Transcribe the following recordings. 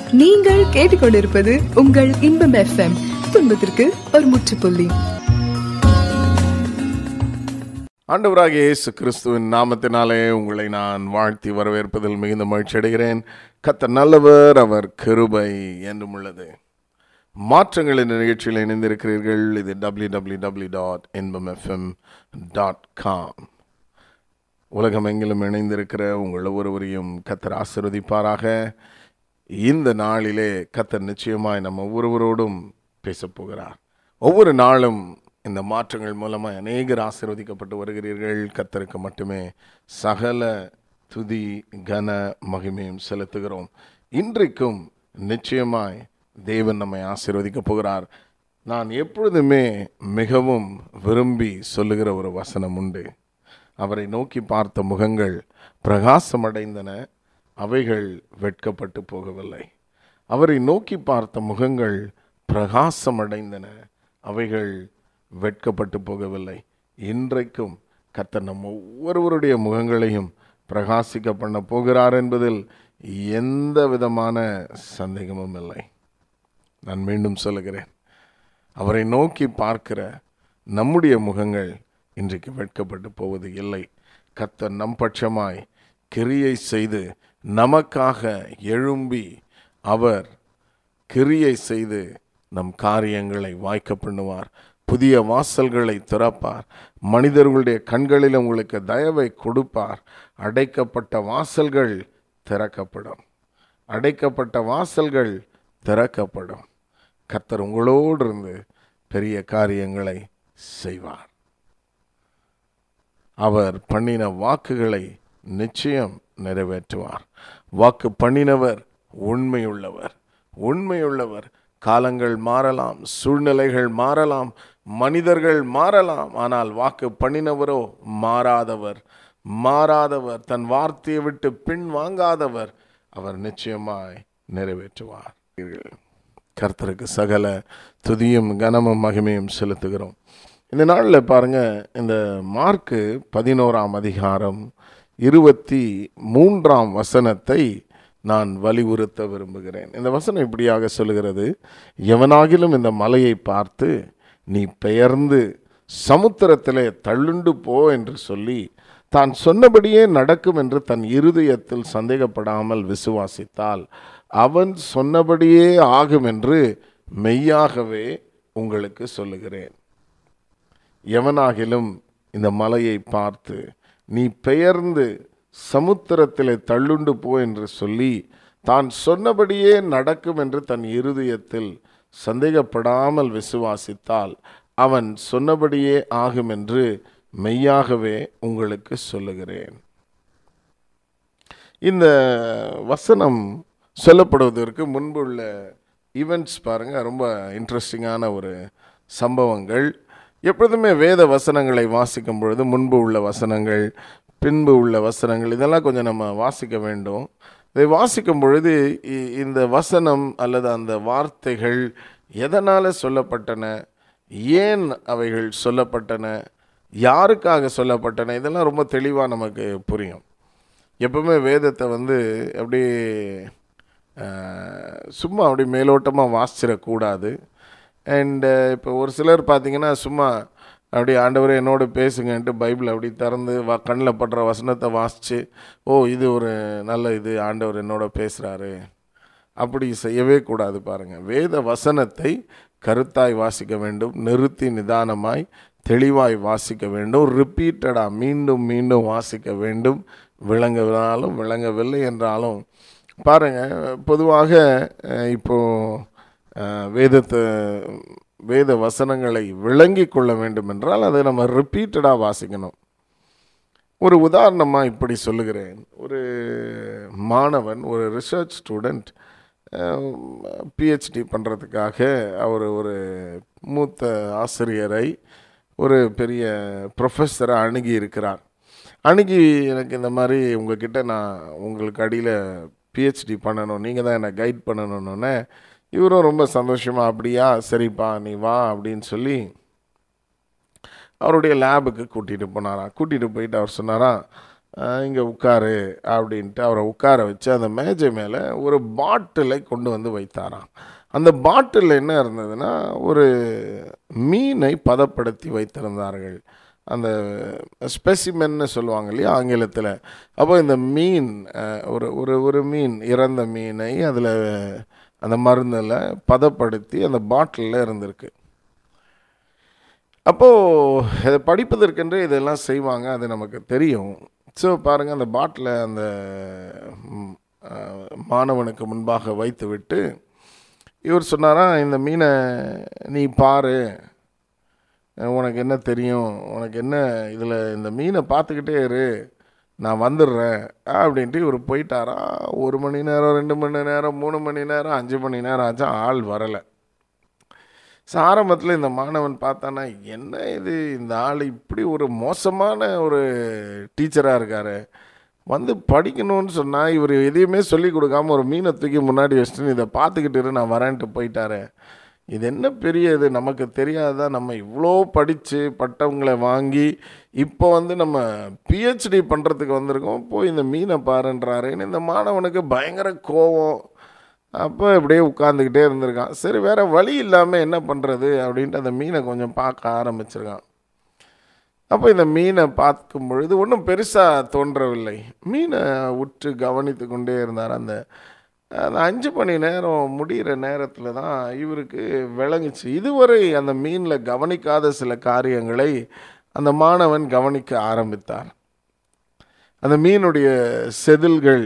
நீங்கள் கேட்டுக்கொண்டிருப்பது உங்கள் இன்பம் எஃப்எம் துன்பத்திற்கு ஒரு முற்றுப்புள்ளி ஆண்டவராகிய இயேசு கிறிஸ்துவின் நாமத்தினாலே உங்களை நான் வாழ்த்தி வரவேற்பதில் மிகுந்த மகிழ்ச்சி அடைகிறேன் கத்த நல்லவர் அவர் கிருபை என்றும் உள்ளது மாற்றங்களின் நிகழ்ச்சியில் இணைந்திருக்கிறீர்கள் இது W W W dot Inbam FM dot com உலகமெங்கிலும் இணைந்திருக்கிற உங்கள் ஒவ்வொருவரையும் கத்தர் ஆசிர்வதிப்பாராக இந்த நாளிலே கத்தர் நிச்சயமாய் நம்ம ஒவ்வொருவரோடும் பேசப் போகிறார் ஒவ்வொரு நாளும் இந்த மாற்றங்கள் மூலமாய் அநேகர் ஆசீர்வதிக்கப்பட்டு வருகிறீர்கள் கத்தருக்கு மட்டுமே சகல துதி கன மகிமையும் செலுத்துகிறோம் இன்றைக்கும் நிச்சயமாய் தேவன் நம்மை ஆசீர்வதிக்கப் போகிறார் நான் எப்பொழுதுமே மிகவும் விரும்பி சொல்லுகிற ஒரு வசனம் உண்டு அவரை நோக்கி பார்த்த முகங்கள் பிரகாசமடைந்தன அவைகள் வெட்கப்பட்டு போகவில்லை அவரை நோக்கி பார்த்த முகங்கள் பிரகாசமடைந்தன அவைகள் வெட்கப்பட்டு போகவில்லை இன்றைக்கும் கர்த்தர் நம் ஒவ்வொருவருடைய முகங்களையும் பிரகாசிக்க பண்ண போகிறார் என்பதில் எந்த விதமான சந்தேகமும் இல்லை நான் மீண்டும் சொல்லுகிறேன் அவரை நோக்கி பார்க்கிற நம்முடைய முகங்கள் இன்றைக்கு வெட்கப்பட்டு போவது இல்லை கர்த்தர் நம் பட்சமாய் கிரியை செய்து நமக்காக எழும்பி அவர் கிரியை செய்து நம் காரியங்களை வாய்க்க பண்ணுவார் புதிய வாசல்களை திறப்பார் மனிதர்களுடைய கண்களில் உங்களுக்கு தயவை கொடுப்பார் அடைக்கப்பட்ட வாசல்கள் திறக்கப்படும் அடைக்கப்பட்ட வாசல்கள் திறக்கப்படும் கர்த்தர் உங்களோடு இருந்து பெரிய காரியங்களை செய்வார் அவர் பண்ணின வாக்குகளை நிச்சயம் நிறைவேற்றுவார் வாக்கு பண்ணினவர் உண்மையுள்ளவர் உண்மையுள்ளவர் காலங்கள் மாறலாம் சூழ்நிலைகள் மாறலாம் மனிதர்கள் மாறலாம் ஆனால் வாக்கு பண்ணினவரோ மாறாதவர் மாறாதவர் தன் வார்த்தையை விட்டு பின் வாங்காதவர் அவர் நிச்சயமாய் நிறைவேற்றுவார் கர்த்தருக்கு சகல துதியும் கனமும் மகிமையும் செலுத்துகிறோம் இந்த நாளில் பாருங்க இந்த மார்க்கு பதினோராம் அதிகாரம் இருபத்தி மூன்றாம் வசனத்தை நான் வலியுறுத்த விரும்புகிறேன் இந்த வசனம் இப்படியாக சொல்கிறது எவனாகிலும் இந்த மலையை பார்த்து நீ பெயர்ந்து சமுத்திரத்திலே தள்ளுண்டு போ என்று சொல்லி தான் சொன்னபடியே நடக்கும் என்று தன் இருதயத்தில் சந்தேகப்படாமல் விசுவாசித்தால் அவன் சொன்னபடியே ஆகும் என்று மெய்யாகவே உங்களுக்கு சொல்லுகிறேன் எவனாகிலும் இந்த மலையை பார்த்து நீ பெயர்ந்து சமுத்திரத்திலே தள்ளுண்டு போ என்று சொல்லி தான் சொன்னபடியே நடக்கும் என்று தன் இருதயத்தில் சந்தேகப்படாமல் விசுவாசித்தால் அவன் சொன்னபடியே ஆகும் என்று மெய்யாகவே உங்களுக்கு சொல்லுகிறேன் இந்த வசனம் சொல்லப்படுவதற்கு முன்பு உள்ள ஈவெண்ட்ஸ் பாருங்கள் ரொம்ப இன்ட்ரெஸ்டிங்கான ஒரு சம்பவங்கள் எப்பொழுதுமே வேத வசனங்களை வாசிக்கும் பொழுது முன்பு உள்ள வசனங்கள் பின்பு உள்ள வசனங்கள் இதெல்லாம் கொஞ்சம் நம்ம வாசிக்க வேண்டும் இதை வாசிக்கும் பொழுது இ- இந்த வசனம் அல்லது அந்த வார்த்தைகள் எதனால் சொல்லப்பட்டன ஏன் அவைகள் சொல்லப்பட்டன யாருக்காக சொல்லப்பட்டன இதெல்லாம் ரொம்ப தெளிவாக நமக்கு புரியும் எப்பவுமே வேதத்தை வந்து அப்படியே அஹ், சும்மா அப்படி மேலோட்டமாக வாசிச்சிடக்கூடாது அண்டு இப்போ ஒரு சிலர் பார்த்தீங்கன்னா சும்மா அப்படியே ஆண்டவரே என்னோட பேசுங்கன்ட்டு பைபிள் அப்படி திறந்து வா கண்ணில் படுற வசனத்தை வாசித்து ஓ இது ஒரு நல்ல இது ஆண்டவர் என்னோட பேசுகிறாரு அப்படி செய்யவே கூடாது பாருங்கள் வேத வசனத்தை கருத்தாய் வாசிக்க வேண்டும் நிறுத்தி நிதானமாய் தெளிவாய் வாசிக்க வேண்டும் ரிப்பீட்டடாக மீண்டும் மீண்டும் வாசிக்க வேண்டும் விளங்கினாலும் விளங்கவில்லை என்றாலும் பாருங்க பொதுவாக அஹ், இப்போ அஹ், வேதத்தை வேத வசனங்களை விளங்கி கொள்ள வேண்டும் என்றால் அதை நம்ம ரிப்பீட்டடாக வாசிக்கணும் ஒரு உதாரணமாக இப்படி சொல்லுகிறேன் ஒரு மாணவன் ஒரு ரிசர்ச் ஸ்டூடெண்ட் பிஹெச்டி பண்ணுறதுக்காக அவர் ஒரு மூத்த ஆசிரியரை ஒரு பெரிய ப்ரொஃபஸரை அணுகி இருக்கிறார் அணுகி எனக்கு இந்த மாதிரி உங்ககிட்ட நான் உங்களுக்கு அடியில் பிஹெச்டி பண்ணணும் நீங்கள் தான் என்னை கைட் பண்ணணுன்னொன்னே இவரும் ரொம்ப சந்தோஷமாக அப்படியா சரிப்பா நீ வா அப்படின்னு சொல்லி அவருடைய லேபுக்கு கூட்டிகிட்டு போனாராம் கூட்டிகிட்டு போயிட்டு அவர் சொன்னாராம் இங்கே உட்காரு அப்படின்ட்டு அவரை உட்கார வச்சு அந்த மேஜை மேலே ஒரு பாட்டிலை கொண்டு வந்து வைத்தாராம் அந்த பாட்டில் என்ன இருந்ததுன்னா ஒரு மீனை பதப்படுத்தி வைத்திருந்தார்கள் அந்த ஸ்பெசிமென்னு சொல்லுவாங்க இல்லையா ஆங்கிலத்தில் அப்போ இந்த மீன் அஹ், ஒரு ஒரு ஒரு மீன் இறந்த மீனை அதில் அந்த மருந்தில் பதப்படுத்தி அந்த பாட்டிலில் இருந்திருக்கு அப்போது இதை படிப்பதற்கென்று இதெல்லாம் செய்வாங்க அது நமக்கு தெரியும் ஸோ பாருங்கள் அந்த பாட்டிலை அந்த ம், அஹ், மாணவனுக்கு முன்பாக வைத்து விட்டு இவர் சொன்னாரா இந்த மீனை நீ பாரு அஹ், உனக்கு என்ன தெரியும் உனக்கு என்ன இதில் இந்த மீனை பார்த்துக்கிட்டே இரு நான் வந்துடுறேன் அப்படின்ட்டு இவர் போயிட்டாரா ஒரு மணி நேரம் ரெண்டு மணி நேரம் மூணு மணி நேரம் அஞ்சு மணி நேரம் ஆச்சு ஆள் வரலை ஸோ ஆரம்பத்தில் இந்த மாணவன் பார்த்தானா என்ன இது இந்த ஆள் இப்படி ஒரு மோசமான ஒரு டீச்சராக இருக்காரு வந்து படிக்கணும்னு சொன்னால் இவர் எதையுமே சொல்லி கொடுக்காம ஒரு மீனை தூக்கி முன்னாடி வச்சுட்டு இதை பார்த்துக்கிட்டு இரு, நான் வரேன்ட்டு போயிட்டாரு இது என்ன பெரிய இது நமக்கு தெரியாதா நம்ம இவ்வளோ படித்து பட்டவங்களை வாங்கி இப்போ வந்து நம்ம பிஹெச்டி பண்ணுறதுக்கு வந்திருக்கோம் போய் இந்த மீனை பாருன்றாருன்னு இந்த மாணவனுக்கு பயங்கர கோவம் அப்போ இப்படியே உட்காந்துக்கிட்டே இருந்திருக்கான் சரி வேற வழி இல்லாமல் என்ன பண்ணுறது அப்படின்ட்டு அந்த மீனை கொஞ்சம் பார்க்க ஆரம்பிச்சிருக்கான் அப்போ இந்த மீனை பார்க்கும் பொழுது ஒன்றும் பெருசாக தோன்றவில்லை மீனை உற்று கவனித்து கொண்டே இருந்தார் அந்த அந்த அஞ்சு மணி நேரம் முடிகிற நேரத்தில் தான் இவருக்கு விளங்குச்சு இதுவரை அந்த மீனில் கவனிக்காத சில காரியங்களை அந்த மாணவன் கவனிக்க ஆரம்பித்தார் அந்த மீனுடைய செதில்கள்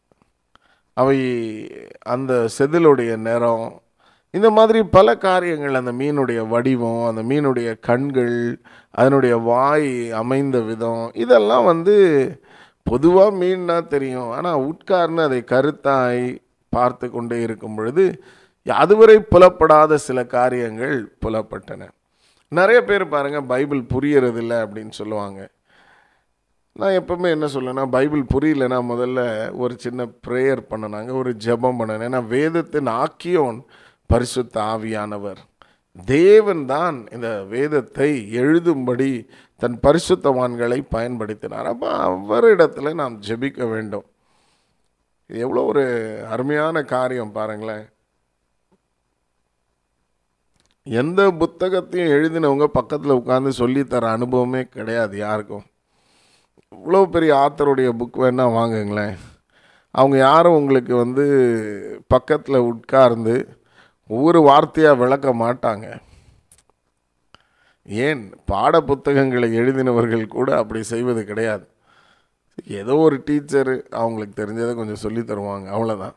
அவை அந்த செதிலுடைய நிறம் இந்த மாதிரி பல காரியங்கள் அந்த மீனுடைய வடிவம் அந்த மீனுடைய கண்கள் அதனுடைய வாய் அமைந்த விதம் இதெல்லாம் வந்து பொதுவாக மீன்னா தெரியும் ஆனால் உட்கார்ந்து அதை கருத்தாய் பார்த்து கொண்டே இருக்கும் பொழுது அதுவரை புலப்படாத சில காரியங்கள் புலப்பட்டன நிறைய பேர் பாருங்க பைபிள் புரியறதில்ல அப்படின்னு சொல்லுவாங்க நான் எப்பவுமே என்ன சொல்லுவேன்னா பைபிள் புரியலன்னா முதல்ல ஒரு சின்ன ப்ரேயர் பண்ணனாங்க ஒரு ஜெபம் பண்ணணும் ஏன்னா வேதத்தின் ஆக்கியோன் பரிசுத்த ஆவியானவர் தேவன் தான் இந்த வேதத்தை எழுதும்படி தன் பரிசுத்தவான்களை பயன்படுத்தினார் அப்போ அவரிடத்துல நாம் ஜெபிக்க வேண்டும் இது எவ்வளோ ஒரு அருமையான காரியம் பாருங்களேன் எந்த புத்தகத்தையும் எழுதினவங்க பக்கத்தில் உட்காந்து சொல்லித்தர அனுபவமே கிடையாது யாருக்கும் இவ்வளோ பெரிய ஆத்தருடைய புக் வேணால் வாங்குங்களேன் அவங்க யாரும் உங்களுக்கு வந்து பக்கத்தில் உட்கார்ந்து ஒவ்வொரு வார்த்தையாக விளக்க மாட்டாங்க ஏன் பாட புத்தகங்களை எழுதினவர்கள் கூட அப்படி செய்வது கிடையாது ஏதோ ஒரு டீச்சரு அவங்களுக்கு தெரிஞ்சதை கொஞ்சம் சொல்லி தருவாங்க அவ்வளோதான்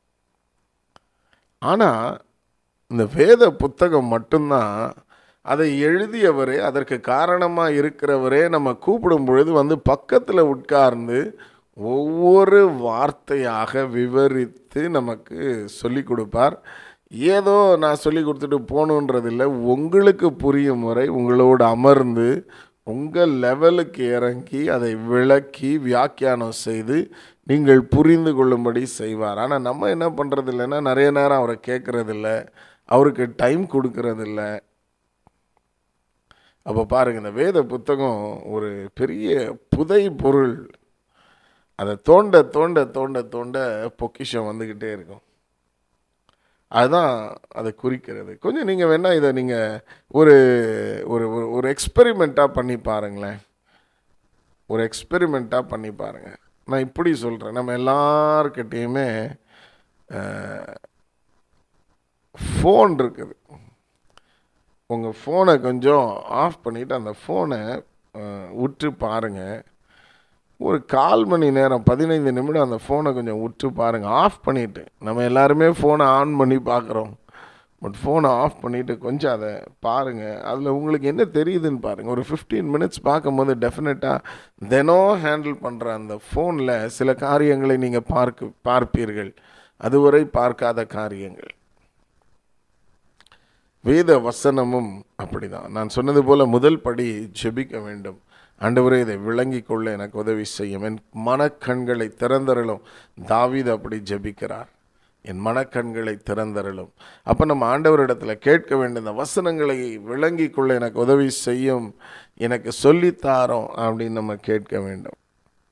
ஆனால் இந்த வேத புத்தகம் மட்டும்தான் அதை எழுதியவரே அதற்கு காரணமாக இருக்கிறவரே நம்ம கூப்பிடும் பொழுது வந்து பக்கத்தில் உட்கார்ந்து ஒவ்வொரு வார்த்தையாக விவரித்து நமக்கு சொல்லி கொடுப்பார் ஏதோ நான் சொல்லி கொடுத்துட்டு போகணுன்றதில்ல உங்களுக்கு புரியும் முறை உங்களோடு அமர்ந்து உங்கள் லெவலுக்கு இறங்கி அதை விளக்கி வியாக்கியானம் செய்து நீங்கள் புரிந்து கொள்ளும்படி செய்வார் ஆனால் நம்ம என்ன பண்ணுறது இல்லைன்னா நிறைய நேரம் அவரை கேட்குறதில்ல அவருக்கு டைம் கொடுக்கறதில்ல அப்போ பாருங்க இந்த வேத புத்தகம் ஒரு பெரிய புதை பொருள் அதை தோண்ட தோண்ட தோண்ட தோண்ட பொக்கிஷம் வந்துக்கிட்டே இருக்கும் அதுதான் அதை குறிக்கிறது கொஞ்சம் நீங்கள் வேணால் இதை நீங்கள் ஒரு ஒரு ஒரு- ஒரு எக்ஸ்பெரிமெண்ட்டாக பண்ணி பாருங்களேன் ஒரு எக்ஸ்பெரிமெண்ட்டாக பண்ணி பாருங்கள் நான் இப்படி சொல்கிறேன் நம்ம எல்லார்கிட்டேயுமே ஃபோன் இருக்குது உங்கள் ஃபோனை கொஞ்சம் ஆஃப் பண்ணிவிட்டு அந்த ஃபோனை உற்று பாருங்கள் ஒரு கால் மணி நேரம் பதினைந்து நிமிடம் அந்த ஃபோனை கொஞ்சம் உற்று பாருங்கள் ஆஃப் பண்ணிவிட்டு நம்ம எல்லாருமே ஃபோனை ஆன் பண்ணி பார்க்குறோம் பட் ஃபோனை ஆஃப் பண்ணிவிட்டு கொஞ்சம் அதை பாருங்கள் அதில் உங்களுக்கு என்ன தெரியுதுன்னு பாருங்கள் ஒரு ஃபிஃப்டீன் மினிட்ஸ் பார்க்கும்போது டெஃபினட்டாக தினம் ஹேண்டில் பண்ணுற அந்த ஃபோனில் சில காரியங்களை நீங்கள் பார்க்க பார்ப்பீர்கள் அதுவரை பார்க்காத காரியங்கள் வேத வசனமும் அப்படிதான் நான் சொன்னது போல முதல் படி ஜெபிக்க வேண்டும் ஆண்டவரே இதை விளங்கிக் கொள்ள எனக்கு உதவி செய்யும் என் மனக்கண்களை திறந்தரலும் தாவீது அப்படி ஜெபிக்கிறார் என் மனக்கண்களை திறந்தரலும் அப்போ நம்ம ஆண்டவரிடத்துல கேட்க வேண்டிய இந்த வசனங்களை விளங்கிக் கொள்ள எனக்கு உதவி செய்யும் எனக்கு சொல்லித்தாரோம் அப்படின்னு நம்ம கேட்க வேண்டும்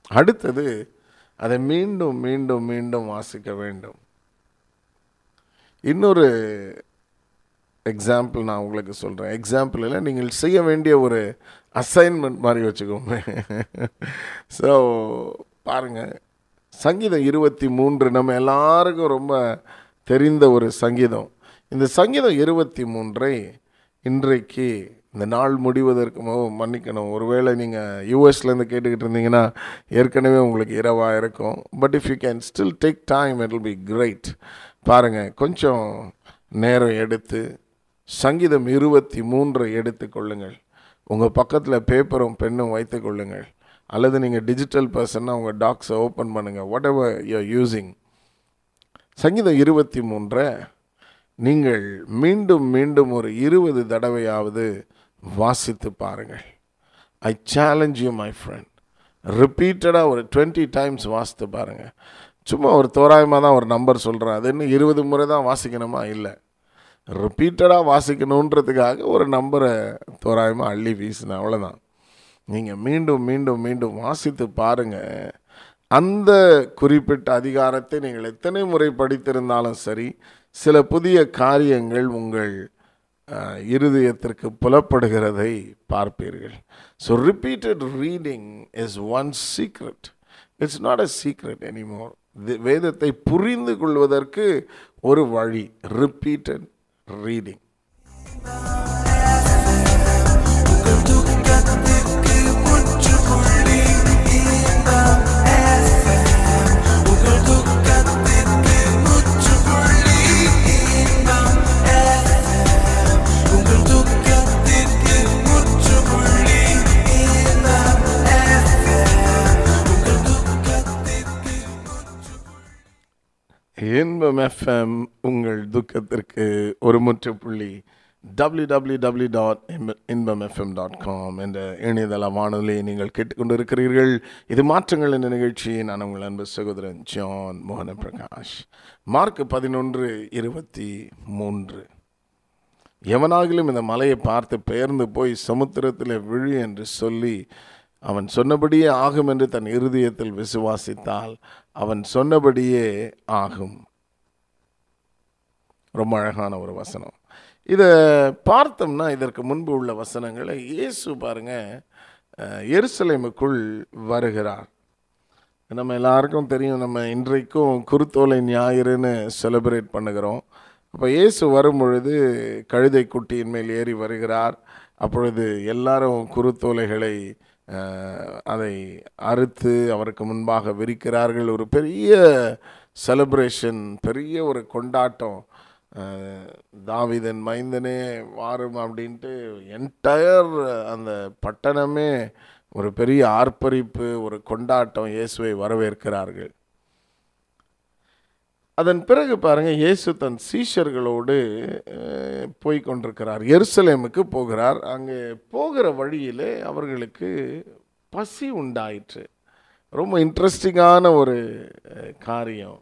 அடுத்தது அதை மீண்டும் மீண்டும் மீண்டும் வாசிக்க வேண்டும் இன்னொரு எக்ஸாம்பிள் நான் உங்களுக்கு சொல்கிறேன் எக்ஸாம்பிள் இல்லை நீங்கள் செய்ய வேண்டிய ஒரு அசைன்மெண்ட் மாதிரி வச்சுக்கோங்க ஸோ பாருங்கள் சங்கீதம் இருபத்தி மூன்று நம்ம எல்லாருக்கும் ரொம்ப தெரிந்த ஒரு சங்கீதம் இந்த சங்கீதம் இருபத்தி மூன்றை இன்றைக்கு இந்த நாள் முடிவதற்கு மு- மன்னிக்கணும் ஒருவேளை நீங்கள் யூஎஸ்லேருந்து கேட்டுக்கிட்டு இருந்தீங்கன்னா ஏற்கனவே உங்களுக்கு இரவாக இருக்கும் but if you can still take time it will be great பாருங்கள் கொஞ்சம் நேரம் எடுத்து சங்கீதம் இருபத்தி மூன்றை எடுத்துக்கொள்ளுங்கள் உங்கள் பக்கத்தில் பேப்பரும் பெண்ணும் வைத்துக் கொள்ளுங்கள் அல்லது நீங்கள் டிஜிட்டல் பர்சன்னா உங்கள் டாக்ஸை ஓப்பன் பண்ணுங்கள் வாட் எவர் யூஆர் யூஸிங் சங்கீதம் இருபத்தி மூன்றை நீங்கள் மீண்டும் மீண்டும் ஒரு இருபது தடவையாவது வாசித்து பாருங்கள் I challenge you my friend ரிப்பீட்டடாக ஒரு டுவெண்ட்டி டைம்ஸ் வாசித்து பாருங்கள் சும்மா ஒரு தோராயமாக தான் ஒரு நம்பர் சொல்கிறேன் அது இன்னும் இருபது முறை தான் வாசிக்கணுமா இல்லை ரிப்பீட்டடாக வாசிக்கணுன்றதுக்காக ஒரு நம்பரை தோராயமாக அள்ளி வீசினேன் அவ்வளோதான் நீங்கள் மீண்டும் மீண்டும் மீண்டும் வாசித்து பாருங்கள் அந்த குறிப்பிட்ட அதிகாரத்தை நீங்கள் எத்தனை முறை படித்திருந்தாலும் சரி சில புதிய காரியங்கள் உங்கள் அஹ், இருதயத்திற்கு புலப்படுகிறதை பார்ப்பீர்கள் so repeated reading is one secret it's not a secret anymore வேதத்தை புரிந்து கொள்வதற்கு ஒரு வழி ரிப்பீட்டட் ரீடிங் இன்பம் எஃப்எம் உங்கள் துக்கத்திற்கு ஒரு முற்றுப்புள்ளி W W W dot Inbam FM dot com என்ற இணையதள வானொலியை நீங்கள் கேட்டுக்கொண்டிருக்கிறீர்கள் இது மாற்றங்கள் என்ற நிகழ்ச்சி நான் உங்கள் அன்பு சகோதரன் ஜான் மோகன பிரகாஷ் மார்க் பதினொன்று இருபத்தி மூன்று எவனாகிலும் இந்த மலையை பார்த்து பெயர்ந்து போய் சமுத்திரத்தில் விழு என்று சொல்லி அவன் சொன்னபடியே ஆகும் என்று தன் இருதயத்தில் விசுவாசித்தால் அவன் சொன்னபடியே ஆகும் ரொம்ப அழகான ஒரு வசனம் இதை பார்த்தோம்னா இதற்கு முன்பு உள்ள வசனங்களை இயேசு பாருங்க அஹ், எருசலேமுக்குள் வருகிறார் நம்ம எல்லாருக்கும் தெரியும் நம்ம இன்றைக்கும் குருத்தோலை ஞாயிறுன்னு செலிப்ரேட் பண்ணுகிறோம் அப்போ இயேசு வரும் பொழுது கழுதை குட்டியின் மேல் ஏறி வருகிறார் அப்பொழுது எல்லாரும் குருத்தோலைகளை அஹ், அதை அறுத்து அவருக்கு முன்பாக விரிக்கிறார்கள் ஒரு பெரிய செலிப்ரேஷன் பெரிய ஒரு கொண்டாட்டம் அஹ், தாவீதன் மைந்தனே வாரும் அப்படின்ட்டு என்டையர் அந்த பட்டணமே ஒரு பெரிய ஆர்ப்பரிப்பு ஒரு கொண்டாட்டம் இயேசுவை வரவேற்கிறார்கள் அதன் பிறகு பாருங்க இயேசு தன் சீஷர்களோடு அஹ், போய் கொண்டிருக்கிறார் எருசலேமுக்கு போகிறார் அங்கே போகிற வழியிலே அவர்களுக்கு பசி உண்டாயிற்று ரொம்ப இன்ட்ரெஸ்டிங்கான ஒரு அஹ், காரியம்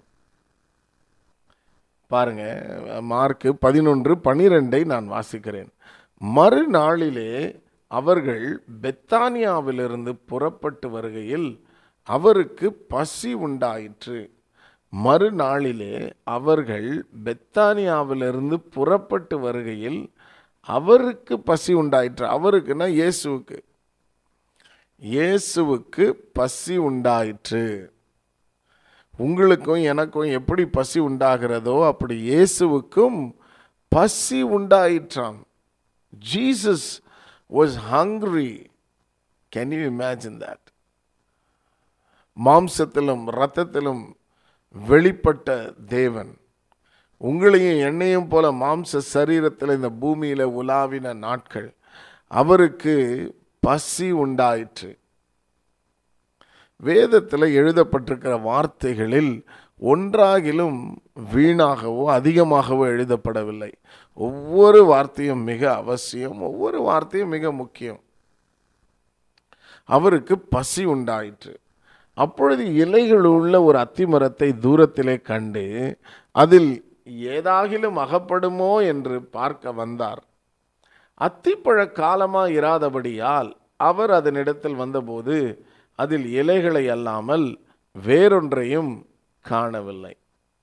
பாருங்க மார்க்கு பதினொன்று பனிரெண்டை நான் வாசிக்கிறேன் மறுநாளிலே அவர்கள் பெத்தானியாவிலிருந்து புறப்பட்டு வருகையில் அவருக்கு பசி உண்டாயிற்று மறுநாளிலே அவர்கள் பெத்தானியாவிலிருந்து புறப்பட்டு வருகையில் அவருக்கு பசி உண்டாயிற்று அவருக்குன்னா இயேசுவுக்கு இயேசுவுக்கு பசி உண்டாயிற்று உங்களுக்கும் எனக்கும் எப்படி பசி உண்டாகிறதோ அப்படி இயேசுவுக்கும் பசி உண்டாயிற்றாம் Jesus was hungry can you imagine that மாம்சத்திலும் இரத்தத்திலும் வெளிப்பட்ட தேவன் உங்களையும் என்னையும் போல மாம்ச சரீரத்தில் இந்த பூமியில உலாவின நாட்கள் அவருக்கு பசி உண்டாயிற்று வேதத்தில் எழுதப்பட்டிருக்கிற வார்த்தைகளில் ஒன்றாகிலும் வீணாகவோ அதிகமாகவோ எழுதப்படவில்லை ஒவ்வொரு வார்த்தையும் மிக அவசியம் ஒவ்வொரு வார்த்தையும் மிக முக்கியம் அவருக்கு பசி உண்டாயிற்று அப்பொழுது இலைகள் உள்ள ஒரு அத்திமரத்தை தூரத்திலே கண்டு அதில் ஏதாகிலும் அகப்படுமோ என்று பார்க்க வந்தார் அத்திப்பழ காலமா இராதபடியால் அவர் அதனிடத்தில் வந்தபோது அதில் இலைகளை அல்லாமல் வேறொன்றையும் காணவில்லை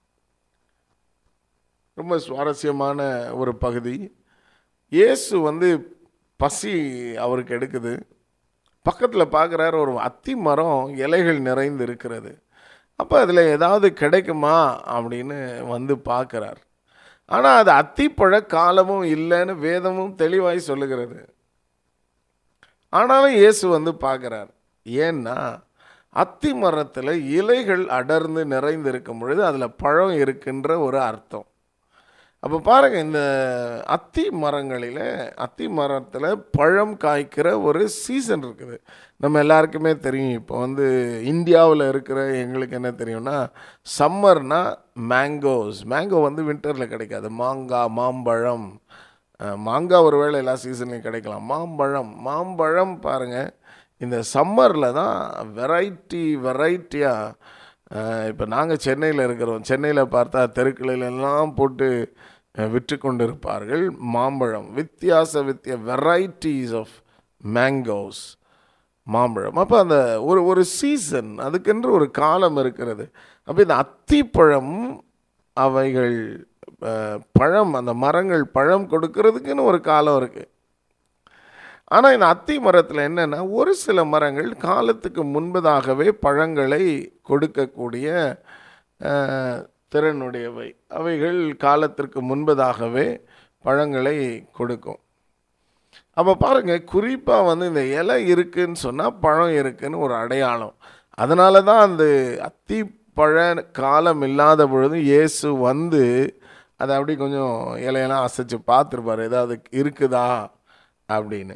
ரொம்ப சுவாரஸ்யமான ஒரு பகுதி இயேசு வந்து பசி அவருக்கு எடுக்குது பக்கத்தில் பார்க்குறாரு ஒரு அத்தி மரம் இலைகள் நிறைந்து இருக்கிறது அப்போ அதில் ஏதாவது கிடைக்குமா அப்படின்னு வந்து பார்க்குறார் ஆனால் அது அத்திப்பழ காலமும் இல்லைன்னு வேதமும் தெளிவாய் சொல்லுகிறது ஆனாலும் இயேசு வந்து பார்க்குறார் ஏன்னா அத்தி மரத்தில் இலைகள் அடர்ந்து நிறைந்து இருக்கும் பொழுது அதில் பழம் இருக்கின்ற ஒரு அர்த்தம் அப்போ பாருங்கள் இந்த அத்தி மரங்களில் அத்தி மரத்தில் பழம் காய்க்கிற ஒரு சீசன் இருக்குது நம்ம எல்லாருக்குமே தெரியும் இப்போ வந்து இந்தியாவில் இருக்கிற எங்களுக்கு என்ன தெரியும்னா சம்மர்னா மேங்கோஸ் மேங்கோ வந்து வின்டரில் கிடைக்காது மாங்காய் மாம்பழம் அஹ், மாங்காய் ஒருவேளை எல்லா சீசன்லையும் கிடைக்கலாம் மாம்பழம் மாம்பழம் பாருங்கள் இந்த சம்மரில் தான் வெரைட்டி வெரைட்டியாக இப்போ நாங்கள் சென்னையில் இருக்கிறோம் சென்னையில் பார்த்தா தெருக்களில் எல்லாம் போட்டு அஹ், விற்று கொண்டு இருப்பார்கள் மாம்பழம் வித்தியாச வித்திய வெரைட்டிஸ் ஆஃப் மேங்கோஸ் மாம்பழம் அப்போ அந்த ஒரு ஒரு சீசன் அதுக்கென்று ஒரு காலம் இருக்கிறது அப்போ இந்த அத்திப்பழம் அவைகள் அஹ், பழம் அந்த மரங்கள் பழம் கொடுக்கறதுக்குன்னு ஒரு காலம் இருக்குது ஆனால் இந்த அத்தி மரத்தில் என்னென்னா ஒரு சில மரங்கள் காலத்துக்கு முன்பதாகவே பழங்களை கொடுக்கக்கூடிய அஹ், திறனுடையவை அவைகள் காலத்திற்கு முன்பதாகவே பழங்களை கொடுக்கும் அப்போ பாருங்கள் குறிப்பாக வந்து இந்த இலை இருக்குன்னு சொன்னால் பழம் இருக்குன்னு ஒரு அடையாளம் அதனால தான் அந்த அத்தி பழ காலம் இல்லாத பொழுது இயேசு வந்து அதை அப்படி கொஞ்சம் இலையெல்லாம் அசைச்சு பார்த்துருப்பாரு ஏதாவது இருக்குதா அப்படின்னு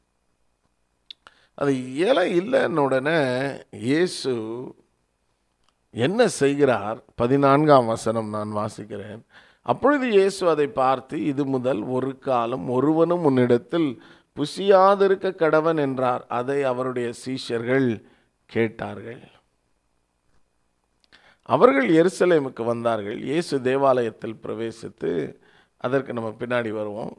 அது இலை இல்லைன்ன உடனே இயேசு என்ன செய்கிறார் பதினான்காம் வசனம் நான் வாசிக்கிறேன் அப்பொழுது இயேசு அதை பார்த்து இது முதல் ஒரு காலம் ஒருவனும் உன்னிடத்தில் புசியாதிருக்க கடவன் என்றார் அதை அவருடைய சீஷர்கள் கேட்டார்கள் அவர்கள் எருசலேமுக்கு வந்தார்கள் இயேசு தேவாலயத்தில் பிரவேசித்து அதற்கு நம்ம பின்னாடி வருவோம்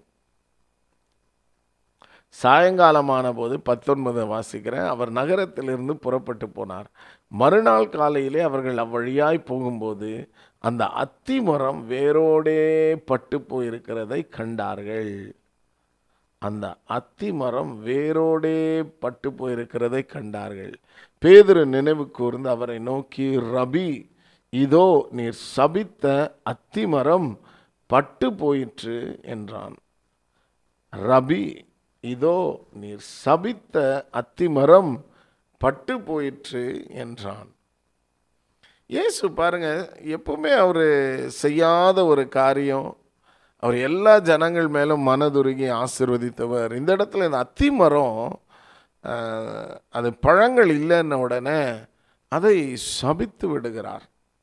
சாயங்காலமான போது பத்தொன்பதை வாசிக்கிறேன் அவர் நகரத்திலிருந்து புறப்பட்டு போனார் மறுநாள் காலையிலே அவர்கள் அவ்வழியாய் போகும்போது அந்த அத்தி மரம் வேரோடே பட்டு போயிருக்கிறதை கண்டார்கள் அந்த அத்தி மரம் வேரோடே பட்டு போயிருக்கிறதை கண்டார்கள் பேதுரு நினைவு கூர்ந்து அவரை நோக்கி ரபி இதோ நீர் சபித்த அத்தி மரம் பட்டு போயிற்று என்றான் ரபி இதோ நீர் சபித்த அத்திமரம் பட்டு போயிற்று என்றான் இயேசு பாருங்க எப்பவுமே அவர் செய்யாத ஒரு காரியம் அவர் எல்லா ஜனங்கள் மேலும் மனதுருகி ஆசிர்வதித்தவர் இந்த இடத்துல இந்த அத்திமரம் ஆஹ், அது பழங்கள் இல்லைன்ன உடனே அதை சபித்து விடுகிறார்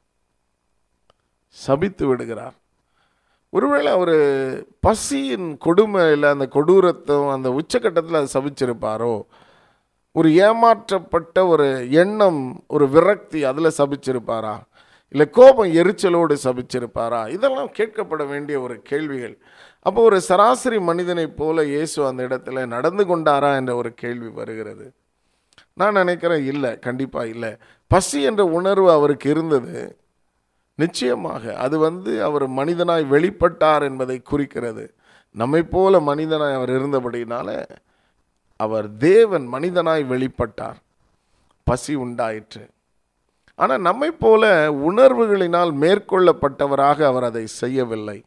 சபித்து விடுகிறார் ஒருவேளை அவர் பசியின் கொடுமையில் அந்த கொடூரத்தும் அந்த உச்சக்கட்டத்தில் அதை சபிச்சிருப்பாரோ ஒரு ஏமாற்றப்பட்ட ஒரு எண்ணம் ஒரு விரக்தி அதில் சபிச்சிருப்பாரா இல்லை கோபம் எரிச்சலோடு சபிச்சிருப்பாரா இதெல்லாம் கேட்கப்பட வேண்டிய ஒரு கேள்விகள் அப்போ ஒரு சராசரி மனிதனைப் போல இயேசு அந்த இடத்துல நடந்து கொண்டாரா என்ற ஒரு கேள்வி வருகிறது நான் நினைக்கிறேன் இல்லை கண்டிப்பாக இல்லை பசி என்ற உணர்வு அவருக்கு இருந்தது நிச்சயமாக அது வந்து அவர் மனிதனாய் வெளிப்பட்டார் என்பதை குறிக்கிறது நம்மை போல மனிதனாய் அவர் இருந்தபடினால அவர் தேவன் மனிதனாய் வெளிப்பட்டார் பசி உண்டாயிற்று ஆனால் நம்மை போல உணர்வுகளினால் மேற்கொள்ளப்பட்டவராக அவர் அதை செய்யவில்லை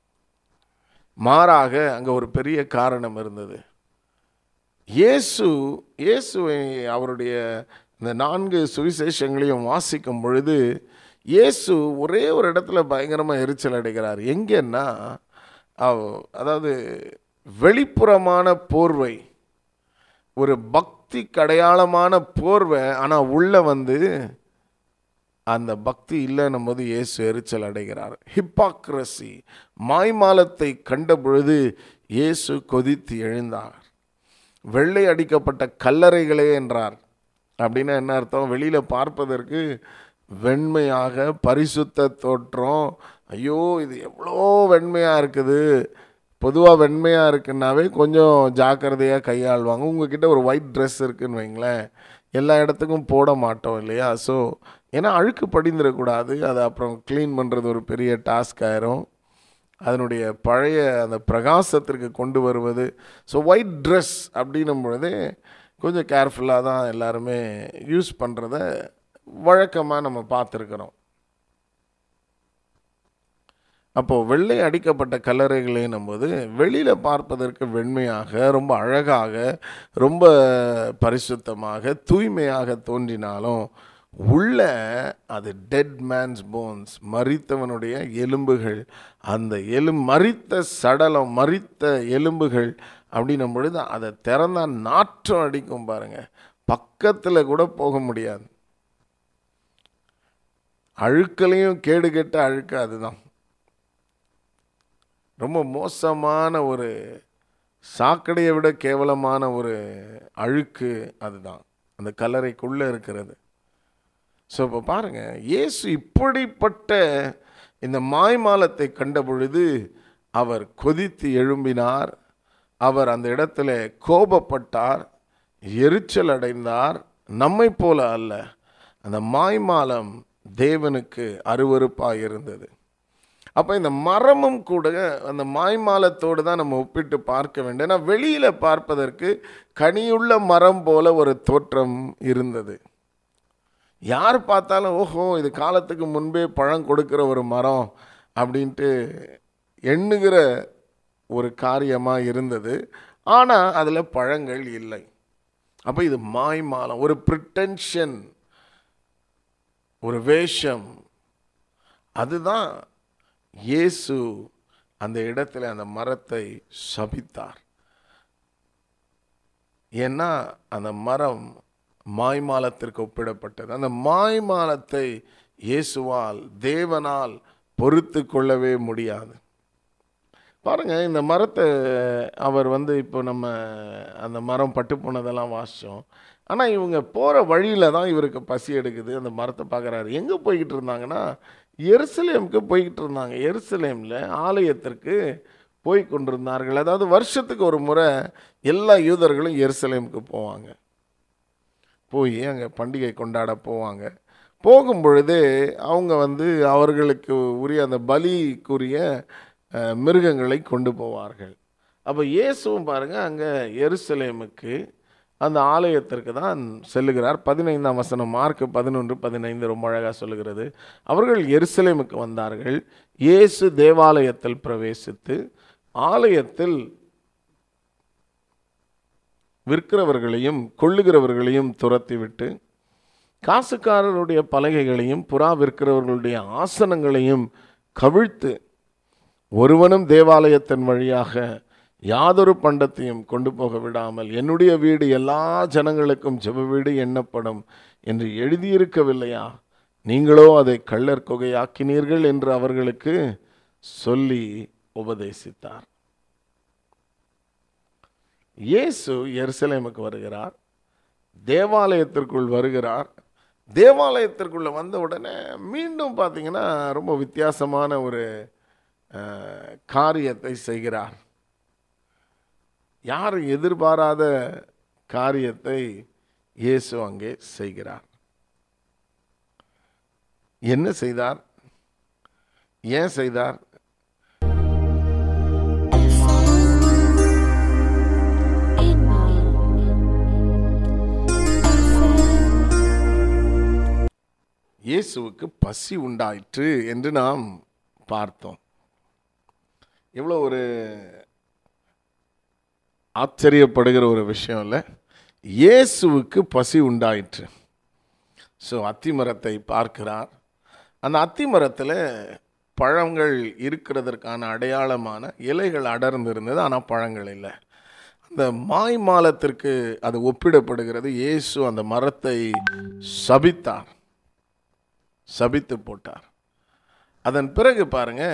மாறாக அங்கே ஒரு பெரிய காரணம் இருந்தது இயேசு இயேசுவை அவருடைய இந்த நான்கு சுவிசேஷங்களையும் வாசிக்கும் பொழுது இயேசு ஒரே ஒரு இடத்துல பயங்கரமாக எரிச்சல் அடைகிறார் எங்கன்னா அவ- அதாவது வெளிப்புறமான போர்வை ஒரு பக்தி அடையாளமான போர்வை ஆனால் உள்ள வந்து அந்த பக்தி இல்லைன்னும் போது இயேசு எரிச்சல் அடைகிறார் ஹிப்பாக்ரசி மாய்மாலத்தை கண்ட பொழுது இயேசு கொதித்து எழுந்தார் வெள்ளை அடிக்கப்பட்ட கல்லறைகளே என்றார் அப்படின்னா என்ன அர்த்தம் வெளியில் பார்ப்பதற்கு வெண்மையாக பரிசுத்த தோற்றம் ஐயோ இது எவ்வளோ வெண்மையாக இருக்குது பொதுவாக வெண்மையாக இருக்குன்னாவே கொஞ்சம் ஜாக்கிரதையாக கையாளுவாங்க உங்ககிட்ட ஒரு ஒயிட் ட்ரெஸ் இருக்குன்னு வைங்களேன் எல்லா இடத்துக்கும் போட மாட்டோம் இல்லையா ஸோ ஏன்னா அழுக்கு படிந்துடக்கூடாது அதை அப்புறம் க்ளீன் பண்ணுறது ஒரு பெரிய டாஸ்க் ஆயிரும் அதனுடைய பழைய அந்த பிரகாசத்திற்கு கொண்டு வருவது ஸோ ஒயிட் ட்ரெஸ் அப்படின்னும் பொழுது கொஞ்சம் கேர்ஃபுல்லாக தான் எல்லாருமே யூஸ் பண்ணுறத வழக்கமாக நம்ம பார்த்துருக்குறோம் அப்போது வெள்ளை அடிக்கப்பட்ட கல்லறைகளேனும் போது வெளியில் பார்ப்பதற்கு வெண்மையாக ரொம்ப அழகாக ரொம்ப பரிசுத்தமாக தூய்மையாக தோன்றினாலும் உள்ள அது டெட் மேன்ஸ் போன்ஸ் மரித்தவனுடைய எலும்புகள் அந்த எலும் மரித்த சடலம் மரித்த எலும்புகள் அப்படின்னும் பொழுது அதை திறந்தா நாற்றம் அடிக்கும் பாருங்க பக்கத்தில் கூட போக முடியாது அழுக்கலையும் கேடு கெட்ட அழுக்கு அதுதான் ரொம்ப மோசமான ஒரு சாக்கடையை விட கேவலமான ஒரு அழுக்கு அதுதான் அந்த கல்லறைக்குள்ளே இருக்கிறது ஸோ இப்போ பாருங்க இயேசு இப்படிப்பட்ட இந்த மாய்மாலத்தை கண்ட பொழுது அவர் கொதித்து எழும்பினார் அவர் அந்த இடத்துல கோபப்பட்டார் எரிச்சல் அடைந்தார் நம்மை போல அல்ல அந்த மாய்மாலம் தேவனுக்கு அருவருப்பாக இருந்தது அப்போ இந்த மரமும் கூட அந்த மாய்மாலத்தோடு தான் நம்ம ஒப்பிட்டு பார்க்க வேண்டும் ஏன்னா வெளியில் பார்ப்பதற்கு கனியுள்ள மரம் போல ஒரு தோற்றம் இருந்தது யார் பார்த்தாலும் ஓஹோ இது காலத்துக்கு முன்பே பழம் கொடுக்கிற ஒரு மரம் அப்படின்ட்டு எண்ணுகிற ஒரு காரியமாக இருந்தது ஆனால் அதில் பழங்கள் இல்லை அப்போ இது மாய்மாலம் ஒரு ப்ரிட்டென்ஷன் ஒரு வேஷம் அதுதான் இயேசு அந்த இடத்துல அந்த மரத்தை சபித்தார் ஏன்னா அந்த மரம் மாய்மாலத்திற்கு ஒப்பிடப்பட்டது அந்த மாய்மாலத்தை இயேசுவால் தேவனால் பொறுத்து கொள்ளவே முடியாது பாருங்க இந்த மரத்தை அவர் வந்து இப்போ நம்ம அந்த மரம் பட்டு போனதெல்லாம் வாசித்தோம் ஆனால் இவங்க போகிற வழியில் தான் இவருக்கு பசி எடுக்குது அந்த மரத்தை பார்க்குறாரு எங்கே போய்கிட்டு இருந்தாங்கன்னா எருசலேமுக்கு போய்கிட்டு இருந்தாங்க எருசலேமில் ஆலயத்திற்கு போய் கொண்டிருந்தார்கள் அதாவது வருஷத்துக்கு ஒரு முறை எல்லா யூதர்களும் எருசலேமுக்கு போவாங்க போய் அங்கே பண்டிகை கொண்டாட போவாங்க போகும் பொழுது அவங்க வந்து அவர்களுக்கு உரிய அந்த பலிக்குரிய அஹ், மிருகங்களை கொண்டு போவார்கள் அப்போ இயேசுவும் பாருங்கள் அங்கே எருசலேமுக்கு அந்த ஆலயத்திற்கு தான் செல்லுகிறார் பதினைந்தாம் வசனம் மார்க் பதினொன்று பதினைந்து ரொம்ப அழகாக சொல்லுகிறது அவர்கள் எருசலேமுக்கு வந்தார்கள் இயேசு தேவாலயத்தில் பிரவேசித்து ஆலயத்தில் விற்கிறவர்களையும் கொள்ளுகிறவர்களையும் துரத்திவிட்டு காசுக்காரருடைய பலகைகளையும் புறா விற்கிறவர்களுடைய ஆசனங்களையும் கவிழ்த்து ஒருவனும் தேவாலயத்தின் வழியாக யாதொரு பண்டத்தையும் கொண்டு போக விடாமல் என்னுடைய வீடு எல்லா ஜனங்களுக்கும் ஜெப வீடு எண்ணப்படும் என்று எழுதியிருக்கவில்லையா நீங்களோ அதை கள்ளர் கொகையாக்கினீர்கள் என்று அவர்களுக்கு சொல்லி உபதேசித்தார் இயேசு எருசலேமுக்கு வருகிறார் தேவாலயத்திற்குள் வருகிறார் தேவாலயத்திற்குள்ள வந்த உடனே மீண்டும் பார்த்தீங்கன்னா ரொம்ப வித்தியாசமான ஒரு அஹ், காரியத்தை செய்கிறார் யாரும் எதிர்பாராத காரியத்தை இயேசு அங்கே செய்கிறார் என்ன செய்தார் ஏன் செய்தார் இயேசுவுக்கு பசி உண்டாயிற்று என்று நாம் பார்த்தோம் எவ்வளோ ஒரு ஆச்சரியப்படுகிற ஒரு விஷயம் இல்லை இயேசுவுக்கு பசி உண்டாயிற்று ஸோ அத்திமரத்தை பார்க்கிறார் அந்த அத்திமரத்தில் பழங்கள் இருக்கிறதற்கான அடையாளமான இலைகள் அடர்ந்து இருந்தது ஆனால் பழங்கள் இல்லை அந்த மாய்மாலத்திற்கு அது ஒப்பிடப்படுகிறது இயேசு அந்த மரத்தை சபித்தார் சபித்து போட்டார் அதன் பிறகு பாருங்க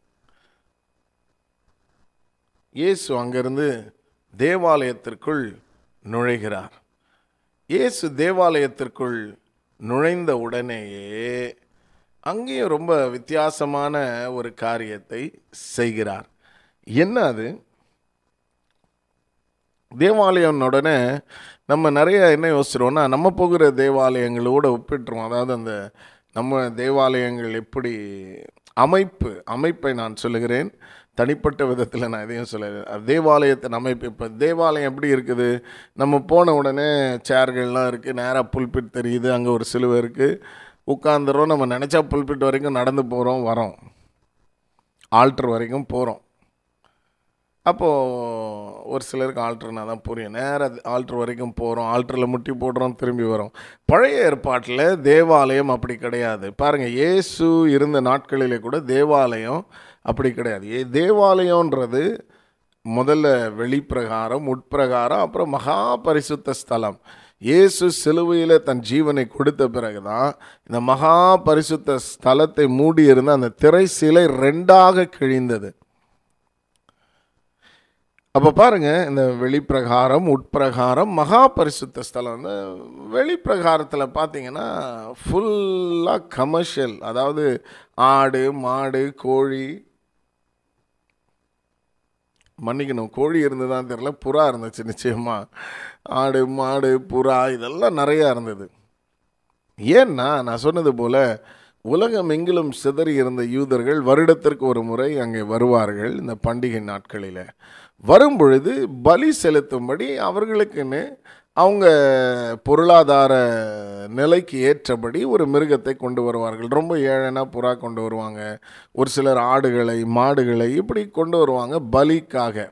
இயேசு அங்கிருந்து தேவாலயத்திற்குள் நுழைகிறார் இயேசு தேவாலயத்திற்குள் நுழைந்த உடனேயே அங்கேயும் ரொம்ப வித்தியாசமான ஒரு காரியத்தை செய்கிறார் என்ன அது தேவாலயம் உடனே நம்ம நிறைய என்ன யோசிச்சிருவோம்னா நம்ம போகிற தேவாலயங்களோட ஒப்பிட்டுருவோம் அதாவது அந்த நம்ம தேவாலயங்கள் எப்படி அமைப்பு அமைப்பை நான் சொல்லுகிறேன் தனிப்பட்ட விதத்தில் நான் எதையும் சொல்ல தேவாலயத்தின் அமைப்பு இப்போ தேவாலயம் எப்படி இருக்குது நம்ம போன உடனே சேர்கள்லாம் இருக்குது நேராக புல்பிட் தெரியுது அங்கே ஒரு சிலுவை இருக்குது உட்காந்துறோம் நம்ம நினச்சா புல்பிட் வரைக்கும் நடந்து போகிறோம் வரோம் ஆல்ட்ரு வரைக்கும் போகிறோம் அப்போது ஒரு சிலருக்கு ஆல்ட்ருனா தான் புரியும் நேராக ஆல்ட்ரு வரைக்கும் போகிறோம் ஆல்ட்ரில் முட்டி போடுறோம் திரும்பி வரோம் பழைய ஏற்பாட்டில் தேவாலயம் அப்படி கிடையாது பாருங்கள் இயேசு இருந்த நாட்களிலே கூட தேவாலயம் அப்படி கிடையாது ஏ தேவாலயன்றது முதல்ல வெளிப்பிரகாரம் உட்பிரகாரம் அப்புறம் மகா பரிசுத்த ஸ்தலம் இயேசு சிலுவையில் தன் ஜீவனை கொடுத்த பிறகு தான் இந்த மகா பரிசுத்த ஸ்தலத்தை மூடியிருந்த அந்த திரை சிலை ரெண்டாக கிழிந்தது அப்போ பாருங்க இந்த வெளிப்பிரகாரம் உட்பிரகாரம் மகா பரிசுத்த ஸ்தலம் வந்து வெளிப்பிரகாரத்தில் பார்த்தீங்கன்னா ஃபுல்லாக கமர்ஷியல் அதாவது ஆடு மாடு கோழி மன்னிக்கணும் கோழி இருந்ததான் தெரில புறா இருந்துச்சு நிச்சயமாக ஆடு மாடு புறா இதெல்லாம் நிறையா இருந்தது ஏன்னா நான் சொன்னது போல் உலகம் எங்கிலும் சிதறி இருந்த யூதர்கள் வருடத்திற்கு ஒரு முறை அங்கே வருவார்கள் இந்த பண்டிகை நாட்களில் வரும் பொழுது பலி செலுத்தும்படி அவர்களுக்குன்னு அவங்க பொருளாதார நிலைக்கு ஏற்றபடி ஒரு மிருகத்தை கொண்டு வருவார்கள் ரொம்ப ஏழைனா புறா கொண்டு வருவாங்க ஒரு சிலர் ஆடுகளை மாடுகளை இப்படி கொண்டு வருவாங்க பலிக்காக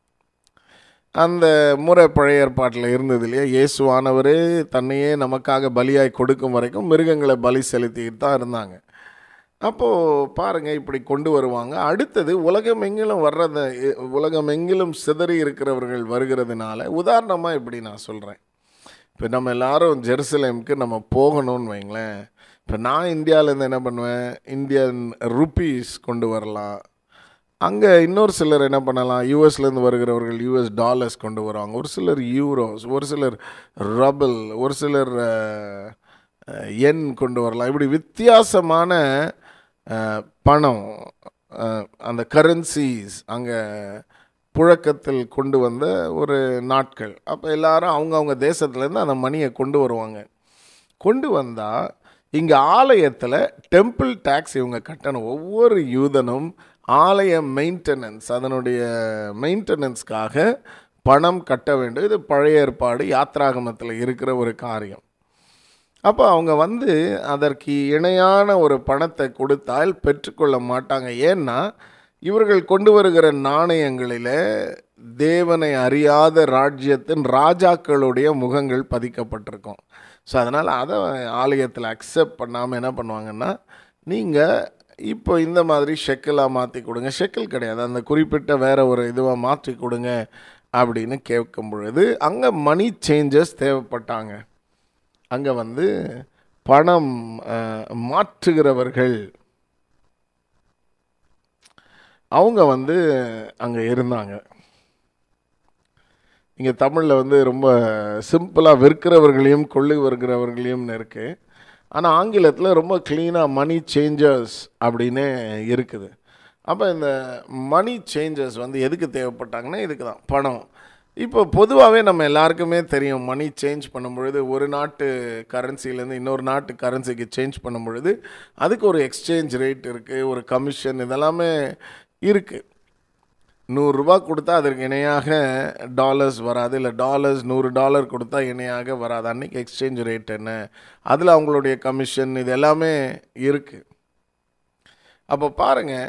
அந்த முறை பழைய ஏற்பாட்டில் இருந்தது இல்லையா இயேசுவானவரே தன்னையே நமக்காக பலியாய் கொடுக்கும் வரைக்கும் மிருகங்களை பலி செலுத்திக்கிட்டு தான் இருந்தாங்க அப்போது பாருங்கள் இப்படி கொண்டு வருவாங்க அடுத்தது உலகம் எங்கிலும் வர்றத உலகம் எங்கிலும் சிதறி இருக்கிறவர்கள் வருகிறதுனால உதாரணமாக இப்படி நான் சொல்கிறேன் இப்போ நம்ம எல்லாரும் ஜெருசலேமுக்கு நம்ம போகணும்னு வைங்களேன் இப்போ நான் இந்தியாவிலேருந்து என்ன பண்ணுவேன் இந்தியன் ருப்பீஸ் கொண்டு வரலாம் அங்கே இன்னொரு சிலர் என்ன பண்ணலாம் யூஎஸ்லேருந்து வருகிறவர்கள் யூஎஸ் டாலர்ஸ் கொண்டு வருவாங்க ஒரு சிலர் யூரோஸ் ஒரு சிலர் ரபல் ஒரு சிலர் என் கொண்டு வரலாம் இப்படி வித்தியாசமான பணம் அந்த கரன்சிஸ் அங்கே புழக்கத்தில் கொண்டு வந்த ஒரு நாட்கள் அப்போ எல்லாரும் அவங்கவுங்க தேசத்துலேருந்து அந்த மணியை கொண்டு வருவாங்க கொண்டு வந்தால் இங்கே ஆலயத்தில் டெம்பிள் டேக்ஸ் இவங்க கட்டணும் ஒவ்வொரு யூதனும் ஆலய மெயின்டெனன்ஸ் அதனுடைய மெயின்டெனன்ஸ்க்காக பணம் கட்ட வேண்டும் இது பழைய ஏற்பாடு யாத்ராகமத்தில் இருக்கிற ஒரு காரியம் அப்போ அவங்க வந்து அதற்கு இணையான ஒரு பணத்தை கொடுத்தால் பெற்றுக்கொள்ள மாட்டாங்க ஏன்னா இவர்கள் கொண்டு வருகிற நாணயங்களில் தேவனை அறியாத ராஜ்யத்தின் ராஜாக்களுடைய முகங்கள் பதிக்கப்பட்டிருக்கும் ஸோ அதனால் அதை ஆலயத்தில் அக்செப்ட் பண்ணாமல் என்ன பண்ணுவாங்கன்னா நீங்கள் இப்போ இந்த மாதிரி ஷெக்கிலாக மாற்றி கொடுங்க ஷெக்கில் கிடையாது அந்த குறிப்பிட்ட வேற ஒரு இதுவாக மாற்றி கொடுங்க அப்படின்னு கேட்கும் பொழுது அங்கே மணி சேஞ்சஸ் தேவைப்பட்டாங்க அங்கே வந்து பணம் மாற்றுகிறவர்கள் அவங்க வந்து அங்கே இருந்தாங்க இங்கே தமிழில் வந்து ரொம்ப சிம்பிளாக விற்கிறவர்களையும் கொள்ளு வருகிறவர்களையும் இருக்குது ஆனால் ஆங்கிலத்தில் ரொம்ப க்ளீனாக மணி சேஞ்சர்ஸ் அப்படின்னு இருக்குது அப்போ இந்த மணி சேஞ்சர்ஸ் வந்து எதுக்கு தேவைப்பட்டாங்கன்னா இதுக்கு தான் பணம் இப்போ பொதுவாகவே நம்ம எல்லாருக்குமே தெரியும் மணி சேஞ்ச் பண்ணும் பொழுது ஒரு நாட்டு கரன்சிலேருந்து இன்னொரு நாட்டு கரன்சிக்கு சேஞ்ச் பண்ணும் பொழுது அதுக்கு ஒரு எக்ஸ்சேஞ்ச் ரேட் இருக்குது ஒரு கமிஷன் இதெல்லாமே இருக்குது நூறுரூபா கொடுத்தா அதற்கு இணையாக டாலர்ஸ் வராது இல்லை டாலர்ஸ் நூறு டாலர் கொடுத்தா இணையாக வராது அன்றைக்கி எக்ஸ்சேஞ்ச் ரேட் என்ன அதில் அவங்களுடைய கமிஷன் இது எல்லாமே இருக்குது அப்போ பாருங்கள்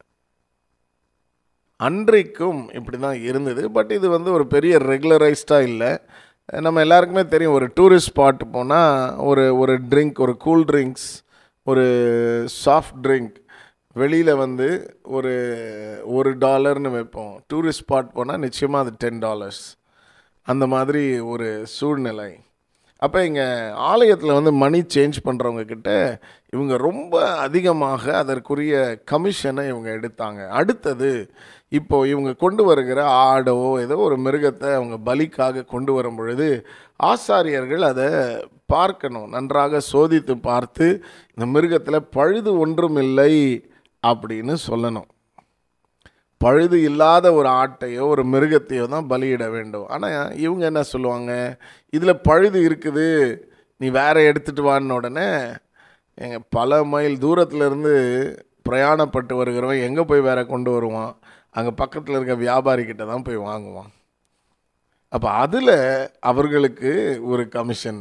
அன்றைக்கும் இப்படி தான் இருந்தது பட் இது வந்து ஒரு பெரிய ரெகுலரைஸ்டாக இல்லை நம்ம எல்லாருக்குமே தெரியும் ஒரு டூரிஸ்ட் ஸ்பாட் போனால் ஒரு ஒரு ட்ரிங்க் ஒரு கூல் ட்ரிங்க்ஸ் ஒரு சாஃப்ட் ட்ரிங்க் வெளியில் வந்து ஒரு ஒரு டாலர்னு வைப்போம் டூரிஸ்ட் ஸ்பாட் போனால் நிச்சயமாக அது டென் டாலர்ஸ் அந்த மாதிரி ஒரு சூழ்நிலை அப்போ இங்கே ஆலயத்தில் வந்து மணி சேஞ்ச் பண்ணுறவங்க கிட்ட இவங்க ரொம்ப அதிகமாக அதற்குரிய கமிஷனை இவங்க எடுத்தாங்க அடுத்தது இப்போ இவங்க கொண்டு வருகிற ஆடோ ஏதோ ஒரு மிருகத்தை அவங்க பலிக்காக கொண்டு வரும் பொழுது ஆசாரியர்கள் அதை பார்க்கணும் நன்றாக சோதித்து பார்த்து இந்த மிருகத்தில் பழுது ஒன்றும் இல்லை அப்படின்னு சொல்லணும் பழுது இல்லாத ஒரு ஆட்டையோ ஒரு மிருகத்தையோ தான் பலியிட வேண்டும் ஆனால் இவங்க என்ன சொல்லுவாங்க இதில் பழுது இருக்குது நீ வேற எடுத்துட்டு வான்னு உடனே எங்க பல மைல் தூரத்துல இருந்து பிரயாணப்பட்டு வருகிறவன் எங்கே போய் வேற கொண்டு வருவான் அங்கே பக்கத்தில் இருக்க வியாபாரிக்கிட்ட தான் போய் வாங்குவான் அப்போ அதில் அவர்களுக்கு ஒரு கமிஷன்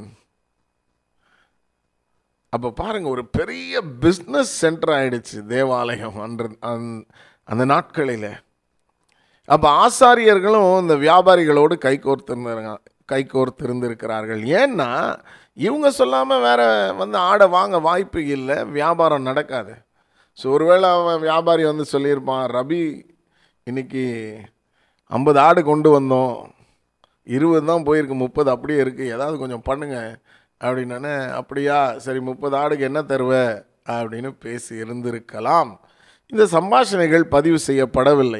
அப்போ பாருங்க ஒரு பெரிய பிஸ்னஸ் சென்டர் ஆயிடுச்சு தேவாலயம் அன்று அந்த- அந்த நாட்களில் அப்போ ஆசாரியர்களும் இந்த வியாபாரிகளோடு கை கோர்த்திருந்தாங்க கை கோர்த்திருந்திருக்கிறார்கள் ஏன்னா இவங்க சொல்லாமல் வேற வந்து ஆடை வாங்க வாய்ப்பு இல்லை வியாபாரம் நடக்காது ஸோ ஒருவேளை அவன் வியாபாரி வந்து சொல்லியிருப்பான் ரபி இன்னைக்கு ஐம்பது ஆடு கொண்டு வந்தோம் இருபது தான் போயிருக்கு முப்பது அப்படியே இருக்குது ஏதாவது கொஞ்சம் பண்ணுங்க அப்படின்னே அப்படியா சரி முப்பது ஆடுக்கு என்ன தருவ அப்படின்னு பேசி இருந்திருக்கலாம் இந்த சம்பாஷணைகள் பதிவு செய்யப்படவில்லை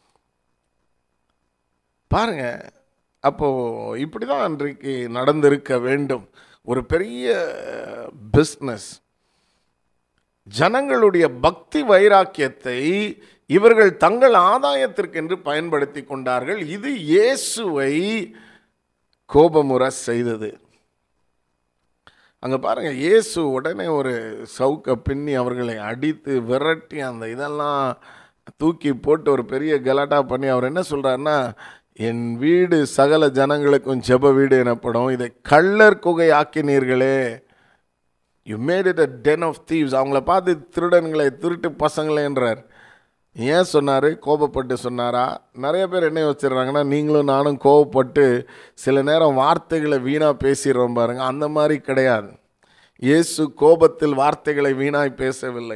பாருங்க அப்போ இப்படி தான் அன்றைக்கு நடந்திருக்க வேண்டும் ஒரு பெரிய பிஸ்னஸ் ஜனங்களுடைய பக்தி வைராக்கியத்தை இவர்கள் தங்கள் ஆதாயத்திற்கென்று பயன்படுத்தி கொண்டார்கள் இது இயேசுவை கோபமுற செய்தது அங்கே பாருங்க இயேசு உடனே ஒரு சவுக்க பின்னி அவர்களை அடித்து விரட்டி அந்த இதெல்லாம் தூக்கி போட்டு ஒரு பெரிய கலாட்டா பண்ணி அவர் என்ன சொல்றாருன்னா என் வீடு சகல ஜனங்களுக்கும் ஜெப வீடு எனப்படும் இதை கள்ளர் குகை ஆக்கினீர்களே you made it a den of thieves அவங்கள பார்த்து திருடன்களை திருட்டு பசங்களேன்றார் ஏன் சொன்னார் கோபப்பட்டு சொன்னாரா நிறைய பேர் என்ன வச்சிடுறாங்கன்னா நீங்களும் நானும் கோபப்பட்டு சில நேரம் வார்த்தைகளை வீணாக பேசிடுறோம் பாருங்க அந்த மாதிரி கிடையாது இயேசு கோபத்தில் வார்த்தைகளை வீணாய் பேசவில்லை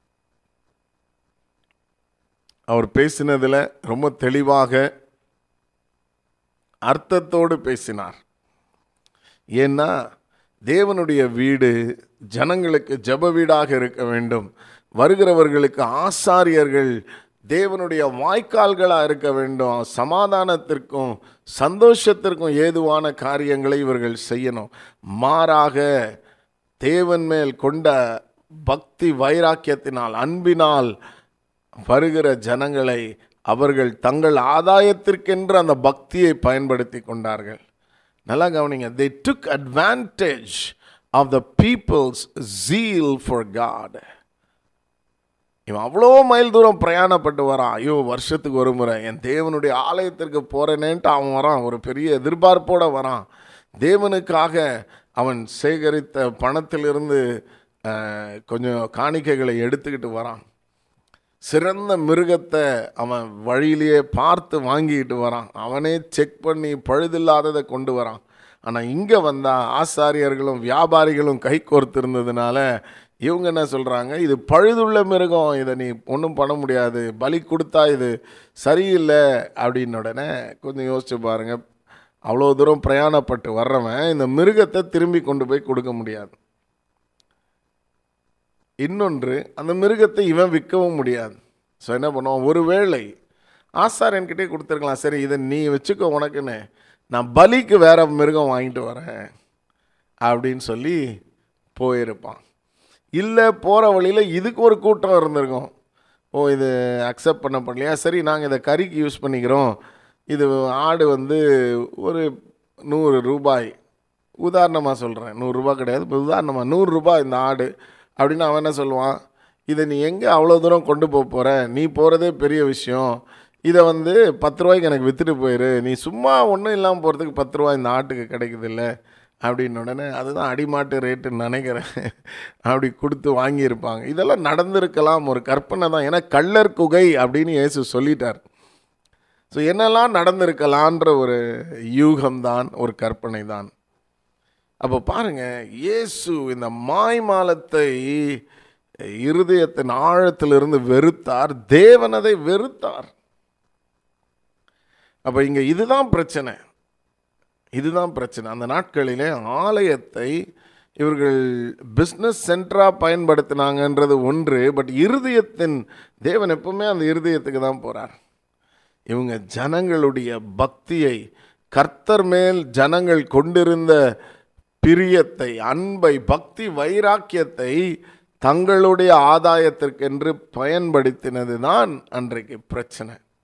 அவர் பேசினதில் ரொம்ப தெளிவாக அர்த்தத்தோடு பேசினார் ஏன்னா தேவனுடைய வீடு ஜனங்களுக்கு ஜெப வீடாக இருக்க வேண்டும் வருகிறவர்களுக்கு ஆசாரியர்கள் தேவனுடைய வாய்க்கால்களாக இருக்க வேண்டும் சமாதானத்திற்கும் சந்தோஷத்திற்கும் ஏதுவான காரியங்களை இவர்கள் செய்யணும் மாறாக தேவன் மேல் கொண்ட பக்தி வைராக்கியத்தினால் அன்பினால் வருகிற ஜனங்களை அவர்கள் தங்கள் ஆதாயத்திற்கென்று அந்த பக்தியை பயன்படுத்தி கொண்டார்கள் நல்லா கவனிங்க they took advantage of the people's zeal for God இவன் அவ்வளோ மைல் தூரம் பிரயாணப்பட்டு வரான் ஐயோ வருஷத்துக்கு ஒரு முறை என் தேவனுடைய ஆலயத்திற்கு போகிறேனேன்ட்டு அவன் வரான் ஒரு பெரிய எதிர்பார்ப்போட வரான் தேவனுக்காக அவன் சேகரித்த பணத்திலிருந்து அஹ், கொஞ்சம் காணிக்கைகளை எடுத்துக்கிட்டு வரான் சிறந்த மிருகத்தை அவன் வழியிலேயே பார்த்து வாங்கிட்டு வரான் அவனே செக் பண்ணி பழுதில்லாததை கொண்டு வரான் ஆனால் இங்கே வந்தால் ஆசாரியர்களும் வியாபாரிகளும் கை கோர்த்திருந்ததுனால இவங்க என்ன சொல்கிறாங்க இது பழுதுள்ள மிருகம் இதை நீ ஒன்றும் பண்ண முடியாது பலி கொடுத்தா இது சரியில்லை அப்படின்னு உடனே கொஞ்சம் யோசிச்சு பாருங்க அவ்வளோ தூரம் பிரயாணப்பட்டு வர்றவன் இந்த மிருகத்தை திரும்பி கொண்டு போய் கொடுக்க முடியாது இன்னொன்று அந்த மிருகத்தை இவன் விற்கவும் முடியாது ஸோ என்ன பண்ணுவான் ஒருவேளை ஆசாரியன்கிட்டே கொடுத்துருக்கலாம் சரி இதை நீ வச்சுக்கோ உனக்குன்னு நான் பலிக்கு வேற மிருகம் வாங்கிட்டு வரேன் அப்படின்னு சொல்லி போயிருப்பான் இல்லை போகிற வழியில் இதுக்கு ஒரு கூட்டம் இருந்திருக்கும் ஓ இது அக்செப்ட் பண்ண பண்ணலையா சரி நாங்கள் இதை கறிக்கு யூஸ் பண்ணிக்கிறோம் இது ஆடு வந்து ஒரு நூறு ரூபாய் உதாரணமாக சொல்கிறேன் நூறுரூபா கிடையாது இப்போ உதாரணமாக நூறுரூபா இந்த ஆடு அப்படின்னு அவன் என்ன சொல்லுவான் இதை நீ எங்கே அவ்வளோ தூரம் கொண்டு போக போகிற நீ போகிறதே பெரிய விஷயம் இதை வந்து பத்து ரூபாய்க்கு எனக்கு விற்றுட்டு போயிரு நீ சும்மா ஒன்றும் இல்லாமல் போகிறதுக்கு பத்து ரூபா இந்த ஆட்டுக்கு கிடைக்குது இல்லை அப்படின்னு உடனே அதுதான் அடிமாட்டு ரேட்டுன்னு நினைக்கிறேன் அப்படி கொடுத்து வாங்கியிருப்பாங்க இதெல்லாம் நடந்திருக்கலாம் ஒரு கற்பனை தான் ஏன்னா கள்ளர் குகை அப்படின்னு இயேசு சொல்லிட்டார் ஸோ என்னெல்லாம் நடந்திருக்கலான்ற ஒரு யூகம்தான் ஒரு கற்பனை தான் அப்போ பாருங்க இயேசு இந்த மாய்மாலத்தை இருதயத்தின் ஆழத்திலிருந்து வெறுத்தார் தேவன் அதை வெறுத்தார் அப்போ இங்கே இதுதான் பிரச்சனை இதுதான் பிரச்சனை அந்த நாட்களிலே ஆலயத்தை இவர்கள் பிஸ்னஸ் சென்டராக பயன்படுத்தினாங்கன்றது ஒன்று பட் இருதயத்தின் தேவன் எப்பவுமே அந்த இருதயத்துக்கு தான் போகிறார் இவங்க ஜனங்களுடைய பக்தியை கர்த்தர் மேல் ஜனங்கள் கொண்டிருந்த பிரியத்தை அன்பை பக்தி வைராக்கியத்தை தங்களுடைய ஆதாயத்திற்கென்று பயன்படுத்தினது தான் அன்றைக்கு பிரச்சனை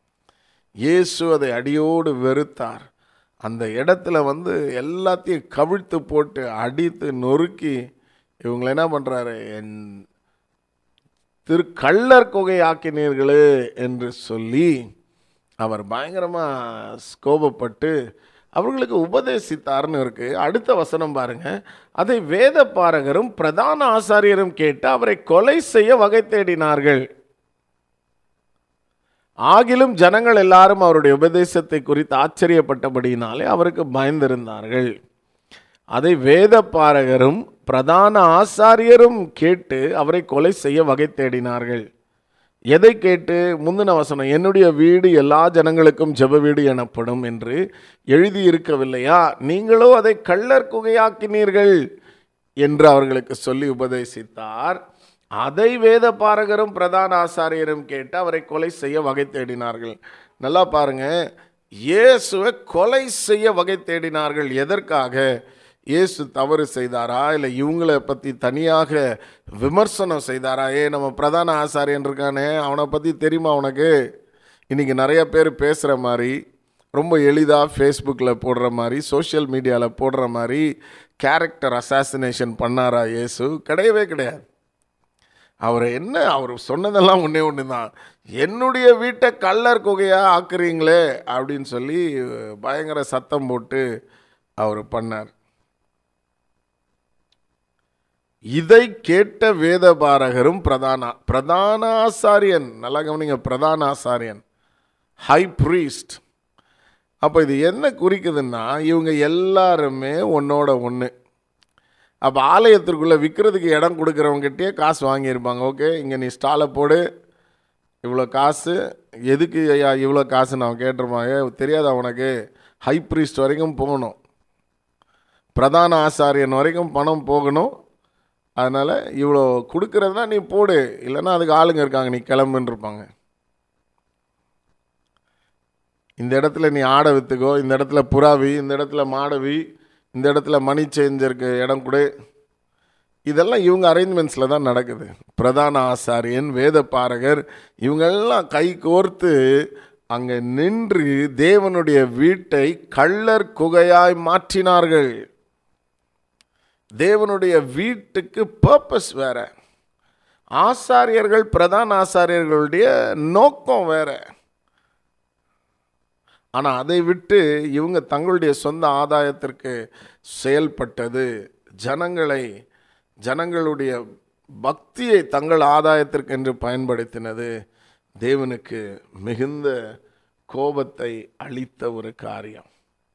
இயேசு அதை அடியோடு வெறுத்தார் அந்த இடத்துல வந்து எல்லாத்தையும் கவிழ்த்து போட்டு அடித்து நொறுக்கி இவங்களை என்ன பண்ணுறாரு என் திரு கள்ளர் குகையாக்கினீர்களே என்று சொல்லி அவர் பயங்கரமாக கோபப்பட்டு அவர்களுக்கு உபதேசித்தார்னு இருக்கு அடுத்த வசனம் பாருங்க அதை வேத பாரகரும் பிரதான ஆசாரியரும் கேட்டு அவரை கொலை செய்ய வகை தேடினார்கள் ஆகிலும் ஜனங்கள் எல்லாரும் அவருடைய உபதேசத்தை குறித்து ஆச்சரியப்பட்டபடியினாலே அவருக்கு பயந்திருந்தார்கள் அதை வேத பாரகரும் பிரதான ஆசாரியரும் கேட்டு அவரை கொலை செய்ய வகை தேடினார்கள் எதை கேட்டு முந்தின வசனம் என்னுடைய வீடு எல்லா ஜனங்களுக்கும் ஜெப வீடு எனப்படும் என்று எழுதியிருக்கவில்லையா நீங்களோ அதை கள்ளர் குகையாக்கினீர்கள் என்று அவர்களுக்கு சொல்லி உபதேசித்தார் அதை வேத பாரகரும் பிரதான ஆசாரியரும் கேட்டு அவரை கொலை செய்ய வகை தேடினார்கள் நல்லா பாருங்க இயேசுவை கொலை செய்ய வகை தேடினார்கள் எதற்காக இயேசு தவறு செய்தாரா இல்லை இவங்களை பற்றி தனியாக விமர்சனம் செய்தாரா ஏ நம்ம பிரதான ஆசாரியன் இருக்கானே அவனை பற்றி தெரியுமா உனக்கு இன்றைக்கி நிறைய பேர் பேசுகிற மாதிரி ரொம்ப எளிதாக ஃபேஸ்புக்கில் போடுற மாதிரி சோஷியல் மீடியாவில் போடுற மாதிரி கேரக்டர் அசாசினேஷன் பண்ணாரா இயேசு கிடையவே கிடையாது அவர் என்ன அவர் சொன்னதெல்லாம் ஒன்றே ஒன்று தான் என்னுடைய வீட்டை கள்ளர் குகையாக ஆக்குறீங்களே அப்படின்னு சொல்லி பயங்கர சத்தம் போட்டு அவர் பண்ணார் இதை கேட்ட வேதபாரகரும் பிரதான பிரதான ஆசாரியன் நல்லா கவனிங்க பிரதான ஆசாரியன் ஹை ப்ரீஸ்ட் அப்போ இது என்ன குறிக்குதுன்னா இவங்க எல்லாருமே ஒன்னோட ஒன்று அப்போ ஆலயத்திற்குள்ளே விற்கிறதுக்கு இடம் கொடுக்குறவங்ககிட்டயே காசு வாங்கியிருப்பாங்க ஓகே இங்கே நீ ஸ்டாலை போடு இவ்வளோ காசு எதுக்கு ஐயா இவ்வளோ காசு நான் கேட்டிருப்பாங்க தெரியாதா உனக்கு ஹை ப்ரீஸ்ட் வரைக்கும் போகணும் பிரதான ஆசாரியன் வரைக்கும் பணம் போகணும் அதனால் இவ்வளோ கொடுக்கறதுனா நீ போடு இல்லைன்னா அதுக்கு ஆளுங்க இருக்காங்க நீ கிளம்புன்னு இருப்பாங்க இந்த இடத்துல நீ ஆடை விற்றுக்கோ இந்த இடத்துல புறாவி இந்த இடத்துல மாடவி இந்த இடத்துல மணி சேஞ்சருக்கு இடம் கொடு இதெல்லாம் இவங்க அரேஞ்ச்மெண்ட்ஸில் தான் நடக்குது பிரதான ஆசாரியன் வேத பாரகர் இவங்கெல்லாம் கை கோர்த்து அங்கே நின்று தேவனுடைய வீட்டை கள்ளர் குகையாய் மாற்றினார்கள் தேவனுடைய வீட்டுக்கு பர்பஸ் வேற ஆசாரியர்கள் பிரதான ஆசாரியர்களுடைய நோக்கம் வேற ஆனால் அதை விட்டு இவங்க தங்களுடைய சொந்த ஆதாயத்திற்கு செயல்பட்டது ஜனங்களை ஜனங்களுடைய பக்தியை தங்கள் ஆதாயத்திற்கு என்று பயன்படுத்தினது தேவனுக்கு மிகுந்த கோபத்தை அளித்த ஒரு காரியம்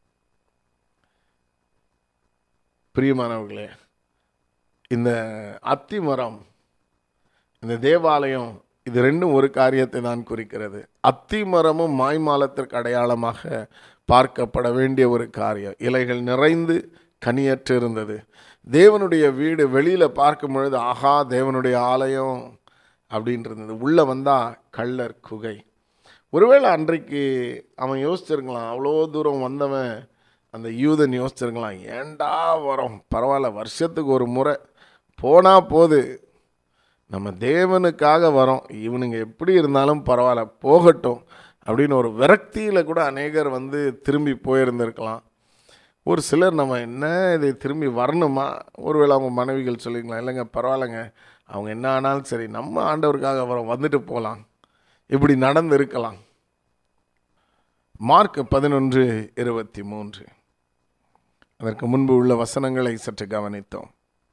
பிரியமானவர்களே இந்த அத்தி மரம் இந்த தேவாலயம் இது ரெண்டும் ஒரு காரியத்தை தான் குறிக்கிறது அத்தி மரமும் மாய்மாலத்திற்கு அடையாளமாக பார்க்கப்பட வேண்டிய ஒரு காரியம் இலைகள் நிறைந்து கனியற்று இருந்தது தேவனுடைய வீடு வெளியில் பார்க்கும் பொழுது ஆஹா தேவனுடைய ஆலயம் அப்படின்ட்டு இருந்தது உள்ளே வந்தால் கள்ளர் குகை ஒருவேளை அன்றைக்கு அவன் யோசிச்சிருக்கலாம் அவ்வளோ தூரம் வந்தவன் அந்த யூதன் யோசிச்சிருக்கலாம் ஏண்டா வரோம் பரவாயில்ல வருஷத்துக்கு ஒரு முறை போனால் போது நம்ம தேவனுக்காக வரோம் இவனுங்க எப்படி இருந்தாலும் பரவாயில்ல போகட்டும் அப்படின்னு ஒரு விரக்தியில் கூட அநேகர் வந்து திரும்பி போயிருந்திருக்கலாம் ஒரு சிலர் நம்ம என்ன இதை திரும்பி வரணுமா ஒருவேளை அவங்க மனைவிகள் சொல்லிக்கலாம் இல்லைங்க பரவாயில்லைங்க அவங்க என்ன ஆனாலும் சரி நம்ம ஆண்டவருக்காக வரோம் வந்துட்டு போகலாம் இப்படி நடந்து இருக்கலாம் மார்க் பதினொன்று இருபத்தி மூன்று அதற்கு முன்பு உள்ள வசனங்களை சற்று கவனித்தோம்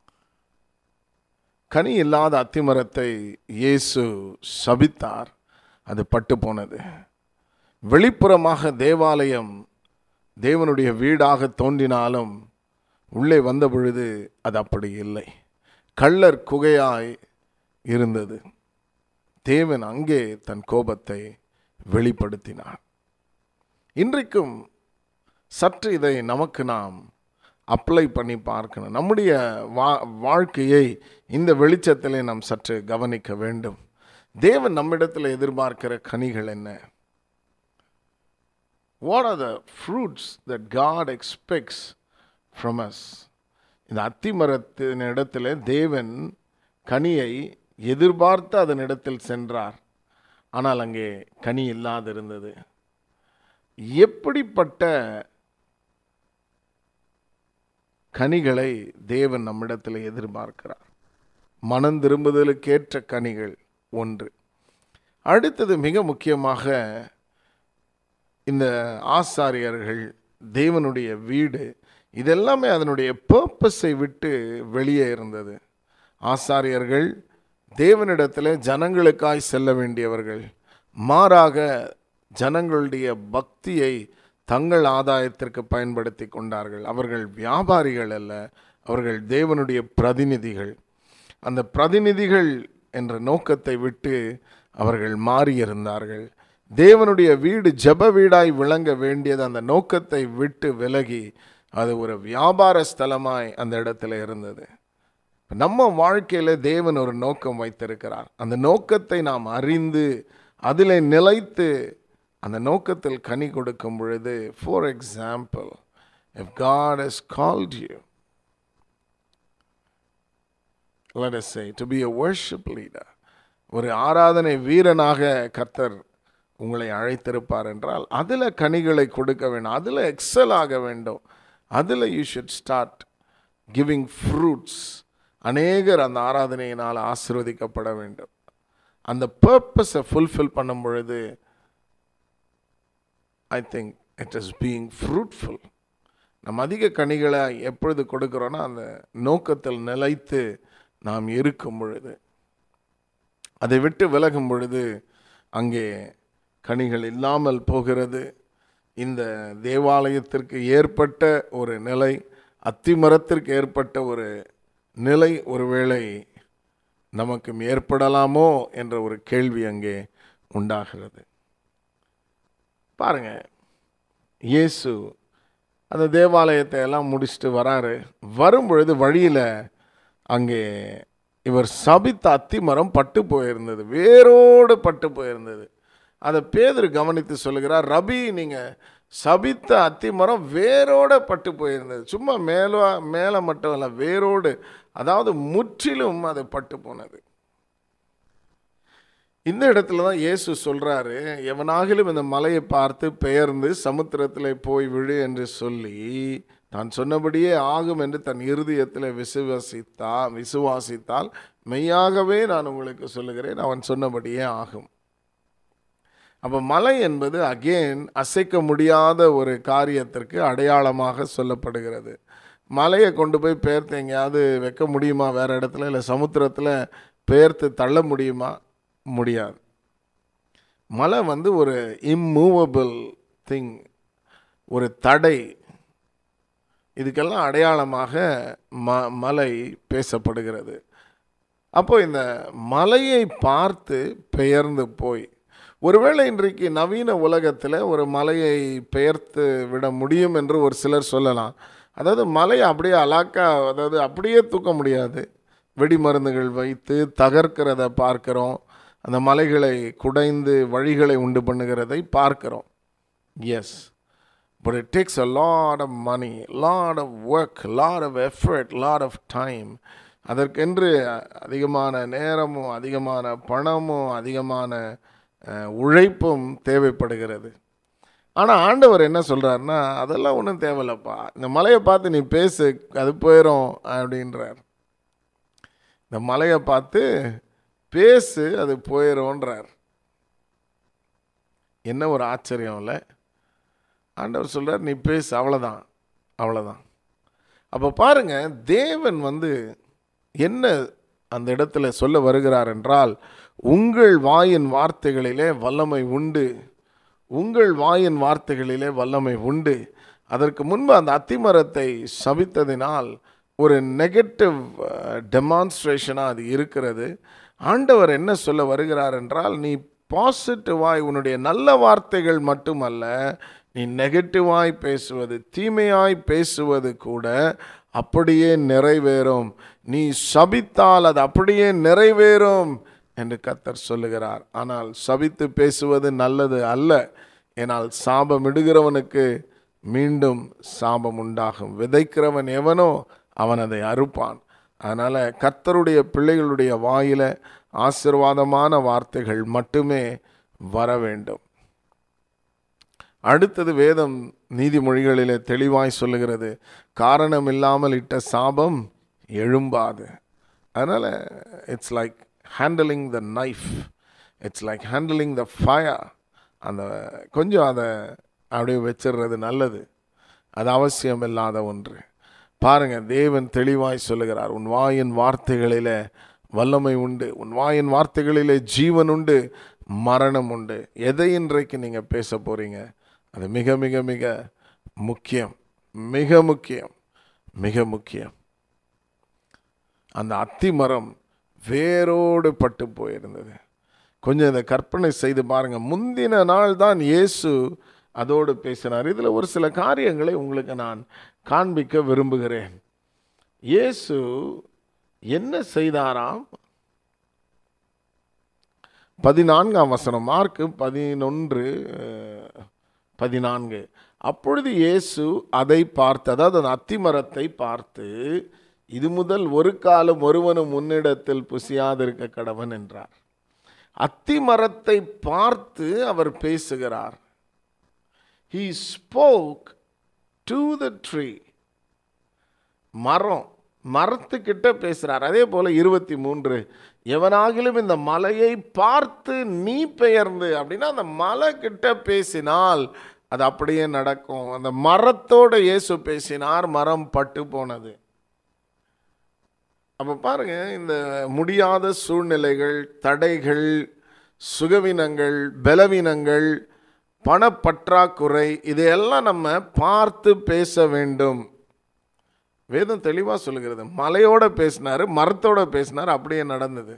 கனி இல்லாத அத்திமரத்தை இயேசு சபித்தார் அது பட்டு போனது வெளிப்புறமாக தேவாலயம் தேவனுடைய வீடாக தோன்றினாலும் உள்ளே வந்த பொழுது அது அப்படி இல்லை கள்ளர் குகையாய் இருந்தது தேவன் அங்கே தன் கோபத்தை வெளிப்படுத்தினார் இன்றைக்கும் சற்று இதை நமக்கு நாம் அப்ளை பண்ணி பார்க்கணும் நம்முடைய வா வாழ்க்கையை இந்த வெளிச்சத்திலே நாம் சற்று கவனிக்க வேண்டும் தேவன் நம்மிடத்தில் எதிர்பார்க்கிற கனிகள் என்ன what are the fruits that God expects from us இந்த அத்திமரத்தின் இடத்துல தேவன் கனியை எதிர்பார்த்து அதன் இடத்தில் சென்றார் ஆனால் அங்கே கனி இல்லாதிருந்தது எப்படிப்பட்ட கனிகளை தேவன் நம்மிடத்தில் எதிர்பார்க்கிறார் மனம் திரும்புதலுக்கேற்ற கனிகள் ஒன்று அடுத்தது மிக முக்கியமாக இந்த ஆசாரியர்கள் தேவனுடைய வீடு இதெல்லாமே அதனுடைய பர்பஸை விட்டு வெளியே இருந்தது ஆசாரியர்கள் தேவனிடத்தில் ஜனங்களுக்காய் செல்ல வேண்டியவர்கள் மாறாக ஜனங்களுடைய பக்தியை தங்கள் ஆதாயத்திற்கு பயன்படுத்தி கொண்டார்கள் அவர்கள் வியாபாரிகள் அல்ல அவர்கள் தேவனுடைய பிரதிநிதிகள் அந்த பிரதிநிதிகள் என்ற நோக்கத்தை விட்டு அவர்கள் மாறியிருந்தார்கள் தேவனுடைய வீடு ஜெப வீடாய் விளங்க வேண்டியது அந்த நோக்கத்தை விட்டு விலகி அது ஒரு வியாபார ஸ்தலமாய் அந்த இடத்துல இருந்தது நம்ம வாழ்க்கையில் தேவன் ஒரு நோக்கம் வைத்திருக்கிறார் அந்த நோக்கத்தை நாம் அறிந்து அதில் நிலைத்து அந்த நோக்கத்தில் கனி கொடுக்கும் பொழுது for example if God has called you let us say to be a worship leader ஒரு ஆராதனை வீரனாக கர்த்தர் உங்களை அழைத்திருப்பார் என்றால் அதில் கனிகளை கொடுக்க வேண்டும் அதில் எக்ஸல் ஆக வேண்டும் அதில் you should start giving fruits அநேகர் அந்த ஆராதனையினால் ஆசிர்வதிக்கப்பட வேண்டும் அந்த பர்பஸை ஃபுல்ஃபில் பண்ணும் பொழுது I think it is being fruitful நம்ம அதிக கனிகளை எப்பொழுது கொடுக்குறோன்னா அந்த நோக்கத்தில் நிலைத்து நாம் இருக்கும் பொழுது அதை விட்டு விலகும் பொழுது அங்கே கனிகள் இல்லாமல் போகிறது இந்த தேவாலயத்திற்கு ஏற்பட்ட ஒரு நிலை அத்திமரத்திற்கு ஏற்பட்ட ஒரு நிலை ஒருவேளை நமக்கும் ஏற்படலாமோ என்ற ஒரு கேள்வி அங்கே உண்டாகிறது பாருங்க இயேசு அந்த தேவாலயத்தை எல்லாம் முடிச்சுட்டு வராரு வரும்பொழுது வழியில் அங்கே இவர் சபித்த அத்திமரம் பட்டு போயிருந்தது வேரோடு பட்டு போயிருந்தது அதை பேதர் கவனித்து சொல்லுகிறார் ரபி நீங்கள் சபித்த அத்திமரம் வேரோட பட்டு போயிருந்தது சும்மா மேலோ மேலே மட்டும் இல்லை வேரோடு அதாவது முற்றிலும் அது பட்டு போனது இந்த இடத்துல தான் இயேசு சொல்றாரு எவனாகிலும் இந்த மலையை பார்த்து பெயர்ந்து சமுத்திரத்தில் போய் விழு என்று சொல்லி நான் சொன்னபடியே ஆகும் என்று தன் இருதயத்தில் விசுவாசித்தா விசுவாசித்தால் மெய்யாகவே நான் உங்களுக்கு சொல்லுகிறேன் அவன் சொன்னபடியே ஆகும் அப்போ மலை என்பது அகெயின் அசைக்க முடியாத ஒரு காரியத்திற்கு அடையாளமாக சொல்லப்படுகிறது மலையை கொண்டு போய் பெயர்த்து எங்கேயாவது வைக்க முடியுமா வேறு இடத்துல இல்லை சமுத்திரத்தில் பெயர்த்து தள்ள முடியுமா முடியாது மலை வந்து ஒரு இம்மூவபிள் திங் ஒரு தடை இதுக்கெல்லாம் அடையாளமாக ம மலை பேசப்படுகிறது அப்போ இந்த மலையை பார்த்து பெயர்ந்து போய் ஒருவேளை இன்றைக்கு நவீன உலகத்தில் ஒரு மலையை பெயர்த்து விட முடியும் என்று ஒரு சிலர் சொல்லலாம் அதாவது மலையை அப்படியே அலாக்கா அதாவது அப்படியே தூக்க முடியாது வெடி மருந்துகள் வைத்து தகர்க்கிறத பார்க்கிறோம் அந்த மலைகளை குடைந்து வழிகளை உண்டு பண்ணுகிறதை பார்க்கிறோம் yes but it takes a lot of money lot of work lot of effort lot of time அதற்கென்று அதிகமான நேரமும் அதிகமான பணமும் அதிகமான உழைப்பும் தேவைப்படுகிறது ஆனால் ஆண்டவர் என்ன சொல்கிறாருன்னா அதெல்லாம் ஒன்றும் தேவையில்லப்பா இந்த மலையை பார்த்து நீ பேசு அது போயிடும் அப்படின்றார் இந்த மலையை பார்த்து பேசு அது போயிடும்ன்றார் என்ன ஒரு ஆச்சரியம் இல்லை ஆண்டவர் சொல்கிறார் நீ பேசு அவ்வளோதான் அவ்வளோதான் அப்போ பாருங்க தேவன் வந்து என்ன அந்த இடத்துல சொல்ல வருகிறார் என்றால் உங்கள் வாயின் வார்த்தைகளிலே வல்லமை உண்டு உங்கள் வாயின் வார்த்தைகளிலே வல்லமை உண்டு அதற்கு முன்பு அந்த அத்திமரத்தை சபித்ததினால் ஒரு நெகட்டிவ் டெமான்ஸ்ட்ரேஷனாக அது இருக்கிறது ஆண்டவர் என்ன சொல்ல வருகிறார் என்றால் நீ பாசிட்டிவாய் உன்னுடைய நல்ல வார்த்தைகள் மட்டுமல்ல நீ நெகட்டிவாய் பேசுவது தீமையாய் பேசுவது கூட அப்படியே நிறைவேறும் நீ சபித்தால் அது அப்படியே நிறைவேறும் என்று கத்தர் சொல்லுகிறார் ஆனால் சபித்து பேசுவது நல்லது அல்ல ஏனால் சாபம் இடுகிறவனுக்கு மீண்டும் சாபம் உண்டாகும் விதைக்கிறவன் எவனோ அவன் அதை அறுப்பான் அதனால் கர்த்தருடைய பிள்ளைகளுடைய வாயில ஆசிர்வாதமான வார்த்தைகள் மட்டுமே வர வேண்டும் அடுத்தது வேதம் நீதிமொழிகளிலே தெளிவாய் சொல்லுகிறது காரணம் இல்லாமல் இட்ட சாபம் எழும்பாது அதனால் it's like handling the knife it's like handling the fire அந்த கொஞ்சம் அதை அப்படியே வச்சிடுறது நல்லது அது அவசியம் இல்லாத ஒன்று பாருங்க தேவன் தெளிவாய் சொல்லுகிறார் உன் வாயின் வார்த்தைகளிலே வல்லமை உண்டு உன் வாயின் வார்த்தைகளிலே ஜீவன் உண்டு மரணம் உண்டு எதை இன்றைக்கு நீங்கள் பேச போறீங்க அது மிக மிக மிக முக்கியம் மிக முக்கியம் மிக முக்கியம் அந்த அத்தி மரம் வேரோடு பட்டு போயிருந்தது கொஞ்சம் இதை கற்பனை செய்து பாருங்க முந்தின நாள் தான் இயேசு அதோடு பேசினார் இதில் ஒரு சில காரியங்களை உங்களுக்கு நான் காண்பிக்க விரும்புகிறேன் இயேசு என்ன செய்தாராம் பதினான்காம் வசனம் மார்க்கு பதினொன்று அஹ், பதினான்கு அப்பொழுது இயேசு அதை பார்த்து அதாவது அந்த அத்திமரத்தை பார்த்து இது முதல் ஒரு காலம் ஒருவனும் முன்னிடத்தில் புசியாதிருக்க கடவன் என்றார் அத்திமரத்தை பார்த்து அவர் பேசுகிறார் he spoke to the tree மரம் மரத்துக்கிட்ட பேசுறார் அதே போல இருபத்தி மூன்று எவனாகிலும் இந்த மலையை பார்த்து நீ பெயர்ந்து அப்படின்னா அந்த மலை கிட்ட பேசினால் அது அப்படியே நடக்கும் அந்த மரத்தோட இயேசு பேசினார் மரம் பட்டு போனது அப்போ பாருங்க இந்த முடியாத சூழ்நிலைகள் தடைகள் சுகவீனங்கள் பலவீனங்கள் பணப்பற்றாக்குறை இதையெல்லாம் நம்ம பார்த்து பேச வேண்டும் வேதம் தெளிவாக சொல்லுகிறது மலையோட பேசினார் மரத்தோட பேசினார் அப்படியே நடந்தது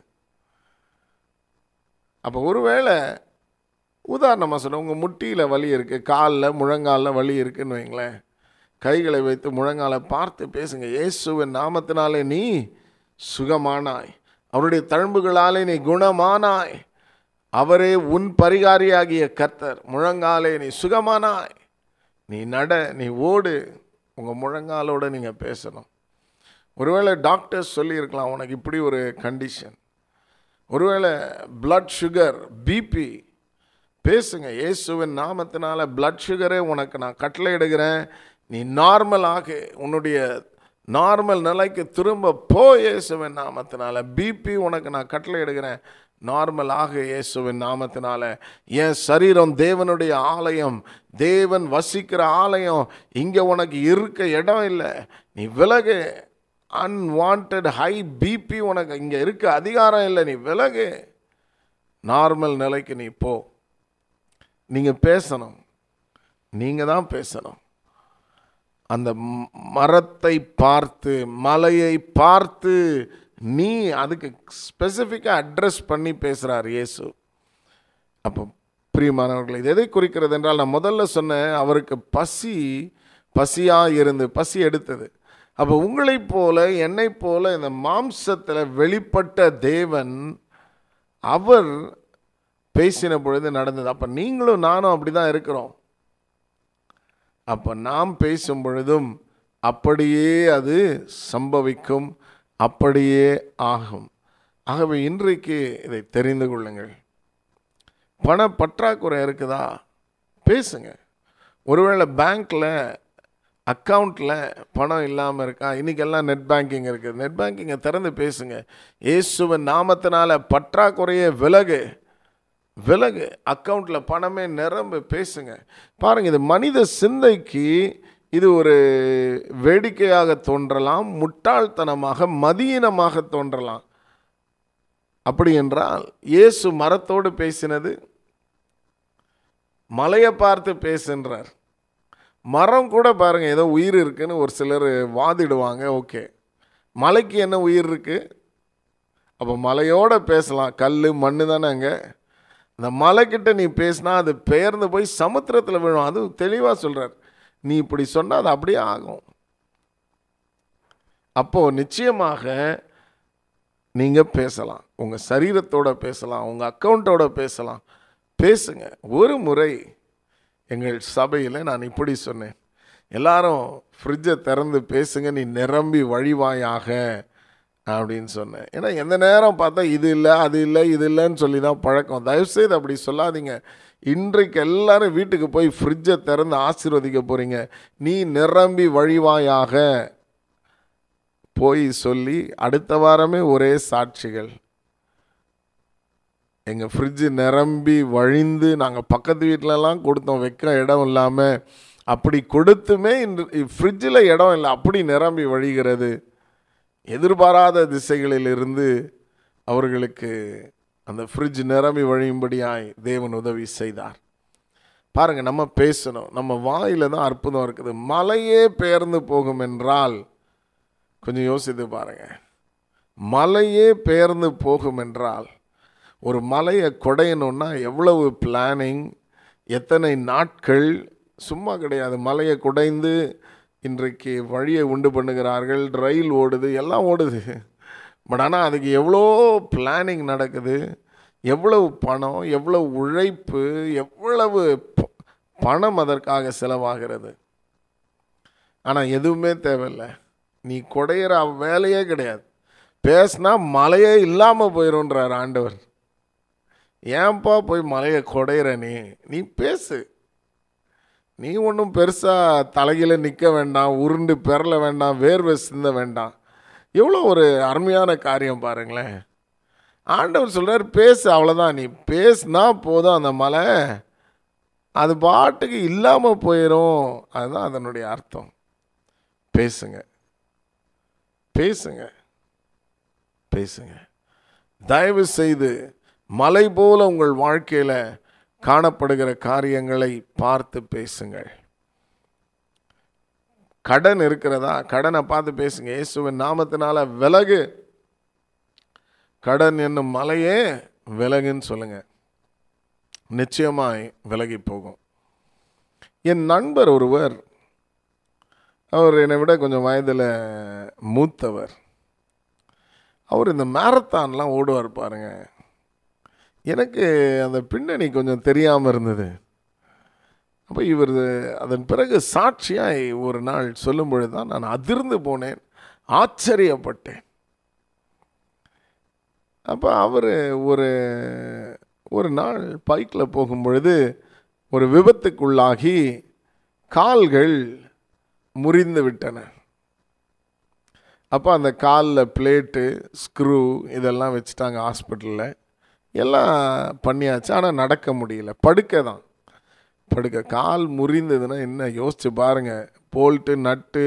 அப்போ ஒருவேளை உதாரணமாக சொல்ல உங்கள் முட்டியில் வலி இருக்குது காலில் முழங்காலில் வலி இருக்குன்னு வைங்களேன் கைகளை வைத்து முழங்காலை பார்த்து பேசுங்க இயேசுவின் நாமத்தினாலே நீ சுகமானாய் அவருடைய தழும்புகளாலே நீ குணமானாய் அவரே உன் பரிகாரியாகிய கர்த்தர் முழங்காலே நீ சுகமானாய் நீ நட நீ ஓடு உங்கள் முழங்காலோட நீங்கள் பேசணும் ஒருவேளை டாக்டர்ஸ் சொல்லியிருக்கலாம் உனக்கு இப்படி ஒரு கண்டிஷன் ஒருவேளை blood சுகர் பிபி பேசுங்க இயேசுவின் நாமத்தினால blood சுகரே உனக்கு நான் கட்டளையிடுகிறேன் நீ நார்மலாக உன்னுடைய நார்மல் நிலைக்கு திரும்ப போ இயேசுவின் நாமத்தினால பிபி உனக்கு நான் கட்டளையிடுகிறேன் நார்மலாக இயேசுவின் நாமத்தினால என் சரீரம் தேவனுடைய ஆலயம் தேவன் வசிக்கிற ஆலயம் இங்கே உனக்கு இருக்க இடம் இல்லை நீ விலகு அன்வான்ட் ஹை பிபி உனக்கு இங்கே இருக்க அதிகாரம் இல்லை நீ விலகு நார்மல் நிலைக்கு நீ போ நீங்கள் பேசணும் நீங்கள் தான் பேசணும் அந்த ம- மரத்தை பார்த்து மலையை பார்த்து நீ அதுக்கு ஸ்பெசிஃபிக்காக அட்ரஸ் பண்ணி பேசுகிறார் இயேசு அப்போ பிரியமானவர்கள் இது எதை குறிக்கிறது என்றால் நான் முதல்ல சொன்னேன் அவருக்கு பசி பசியாக இருந்து பசி எடுத்தது அப்போ உங்களைப் போல என்னைப் போல இந்த மாம்சத்தில் வெளிப்பட்ட தேவன் அவர் பேசின பொழுது நடந்தது அப்போ நீங்களும் நானும் அப்படி தான் இருக்கிறோம் அப்போ நாம் பேசும் பொழுதும் அப்படியே அது சம்பவிக்கும் அப்படியே ஆகும் ஆகவே இன்றைக்கு இதை தெரிந்து கொள்ளுங்கள் பண பற்றாக்குறை இருக்குதா பேசுங்க ஒருவேளை பேங்க்கில் அக்கௌண்ட்டில் பணம் இல்லாமல் இருக்கா இன்றைக்கெல்லாம் நெட் பேங்கிங் இருக்குது நெட் பேங்கிங்கை திறந்து பேசுங்க இயேசுவின் நாமத்தினால பற்றாக்குறையே விலகு விலகு அக்கௌண்ட்டில் பணமே நிரம்ப பேசுங்க பாருங்க இது மனித சிந்தைக்கு இது ஒரு வேடிக்கையாக தோன்றலாம் முட்டாள்தனமாக மதியீனமாக தோன்றலாம் அப்படி என்றால் இயேசு மரத்தோடு பேசினது மலையை பார்த்து பேசுன்றார் மரம் கூட பாருங்க ஏதோ உயிர் இருக்குன்னு ஒரு சிலர் வாதிடுவாங்க ஓகே மலைக்கு என்ன உயிர் இருக்கு அப்போ மலையோட பேசலாம் கல் மண்ணு தானே அங்கே அந்த மலைக்கிட்ட நீ பேசினா அது பெயர்ந்து போய் சமுத்திரத்தில் விழும் அது தெளிவாக சொல்கிறார் நீ இப்படி சொன்னால் அது அப்படியே ஆகும் அப்போது நிச்சயமாக நீங்கள் பேசலாம் உங்கள் சரீரத்தோட பேசலாம் உங்கள் அக்கௌண்ட்டோட பேசலாம் பேசுங்க ஒரு முறை எங்கள் சபையில் நான் இப்படி சொன்னேன் எல்லாரும் ஃப்ரிட்ஜை திறந்து பேசுங்க நீ நிரம்பி வழிவாயாக அப்படின்னு சொன்னேன் ஏன்னா எந்த நேரம் பார்த்தா இது இல்லை அது இல்லை இது இல்லைன்னு சொல்லி தான் பழக்கம் தயவுசெய்து அப்படி சொல்லாதீங்க இன்றைக்கு எல்லாரும் வீட்டுக்கு போய் ஃப்ரிட்ஜை திறந்து ஆசீர்வதிக்க போகிறீங்க நீ நிரம்பி வழிவாயாக போய் சொல்லி அடுத்த வாரமே ஒரே சாட்சிகள் எங்கள் ஃப்ரிட்ஜு நிரம்பி வழிந்து நாங்கள் பக்கத்து வீட்டிலலாம் கொடுத்தோம் வைக்க இடம் இல்லாமல் அப்படி கொடுத்துமே இன்று ஃப்ரிட்ஜில் இடம் இல்லை அப்படி நிரம்பி வழிகிறது எதிர்பாராத திசைகளிலிருந்து அவர்களுக்கு அந்த ஃப்ரிட்ஜ் நிரம்பி வழியும்படியாய் தேவன் உதவி செய்தார் பாருங்க நம்ம பேசணும் நம்ம வாயில தான் அற்புதம் இருக்குது மலையே பெயர்ந்து போகும் என்றால் கொஞ்சம் யோசித்து பாருங்க மலையே பெயர்ந்து போகும் என்றால் ஒரு மலையை குடையணும்னா எவ்வளவு பிளானிங் எத்தனை நாட்கள் சும்மா கிடையாது மலையை குடைந்து இன்றைக்கு வழியை உண்டு பண்ணுகிறார்கள் ரயில் ஓடுது எல்லாம் ஓடுது பட் ஆனால் அதுக்கு எவ்வளோ பிளானிங் நடக்குது எவ்வளவு பணம் எவ்வளவு உழைப்பு எவ்வளவு ப- பணம் அதற்காக செலவாகிறது ஆனால் எதுவுமே தேவையில்லை நீ குடையிற வேலையே கிடையாது பேசினா மலையே இல்லாமல் போயிடும்ன்றார் ஆண்டவர் ஏன்பா போய் மலையை குடையிற நீ நீ பேசு நீ ஒன்றும் பெருசாக தலையில நிற்க வேண்டாம் உருண்டு பெறல வேண்டாம் வேர்வை சிந்த வேண்டாம் எவ்வளோ ஒரு அருமையான காரியம் பாருங்களேன் ஆண்டவர் சொல்றார் பேசு அவ்வளோதான் நீ பேசுனா போதும் அந்த மலை அது பாட்டுக்கு இல்லாமல் போயிடும் அதுதான் அதனுடைய அர்த்தம் பேசுங்க பேசுங்க பேசுங்க தயவு செய்து மலை போல உங்கள் வாழ்க்கையில் காணப்படுகிற காரியங்களை பார்த்து பேசுங்கள் கடன் இருக்கிறதா கடனை பார்த்து பேசுங்க இயேசுவின் நாமத்தினால விலகு கடன் என்னும் மலையே விலகுன்னு சொல்லுங்க நிச்சயமாய் விலகி போகும் என் நண்பர் ஒருவர் அவர் என்னை விட கொஞ்சம் வயதில் மூத்தவர் அவர் இந்த மேரத்தான்லாம் ஓடுவார் பாருங்க எனக்கு அந்த பின்னணி கொஞ்சம் தெரியாமல் இருந்தது அப்போ இவர் அதன் பிறகு சாட்சியாய் ஒரு நாள் சொல்லும் பொழுது தான் நான் அதிர்ந்து போனேன் ஆச்சரியப்பட்டேன் அப்போ அவர் ஒரு ஒரு நாள் பைக்கில் போகும் பொழுது ஒரு விபத்துக்குள்ளாகி கால்கள் முறிந்து விட்டன அப்போ அந்த காலில் பிளேட்டு ஸ்க்ரூ இதெல்லாம் வச்சுட்டாங்க ஹாஸ்பிட்டலில் எல்லாம் பண்ணியாச்சு ஆனால் நடக்க முடியல படுக்க தான் படுக்க கால் முறிந்ததுன்னா என்ன யோசிச்சு பாருங்க போல்ட்டு நட்டு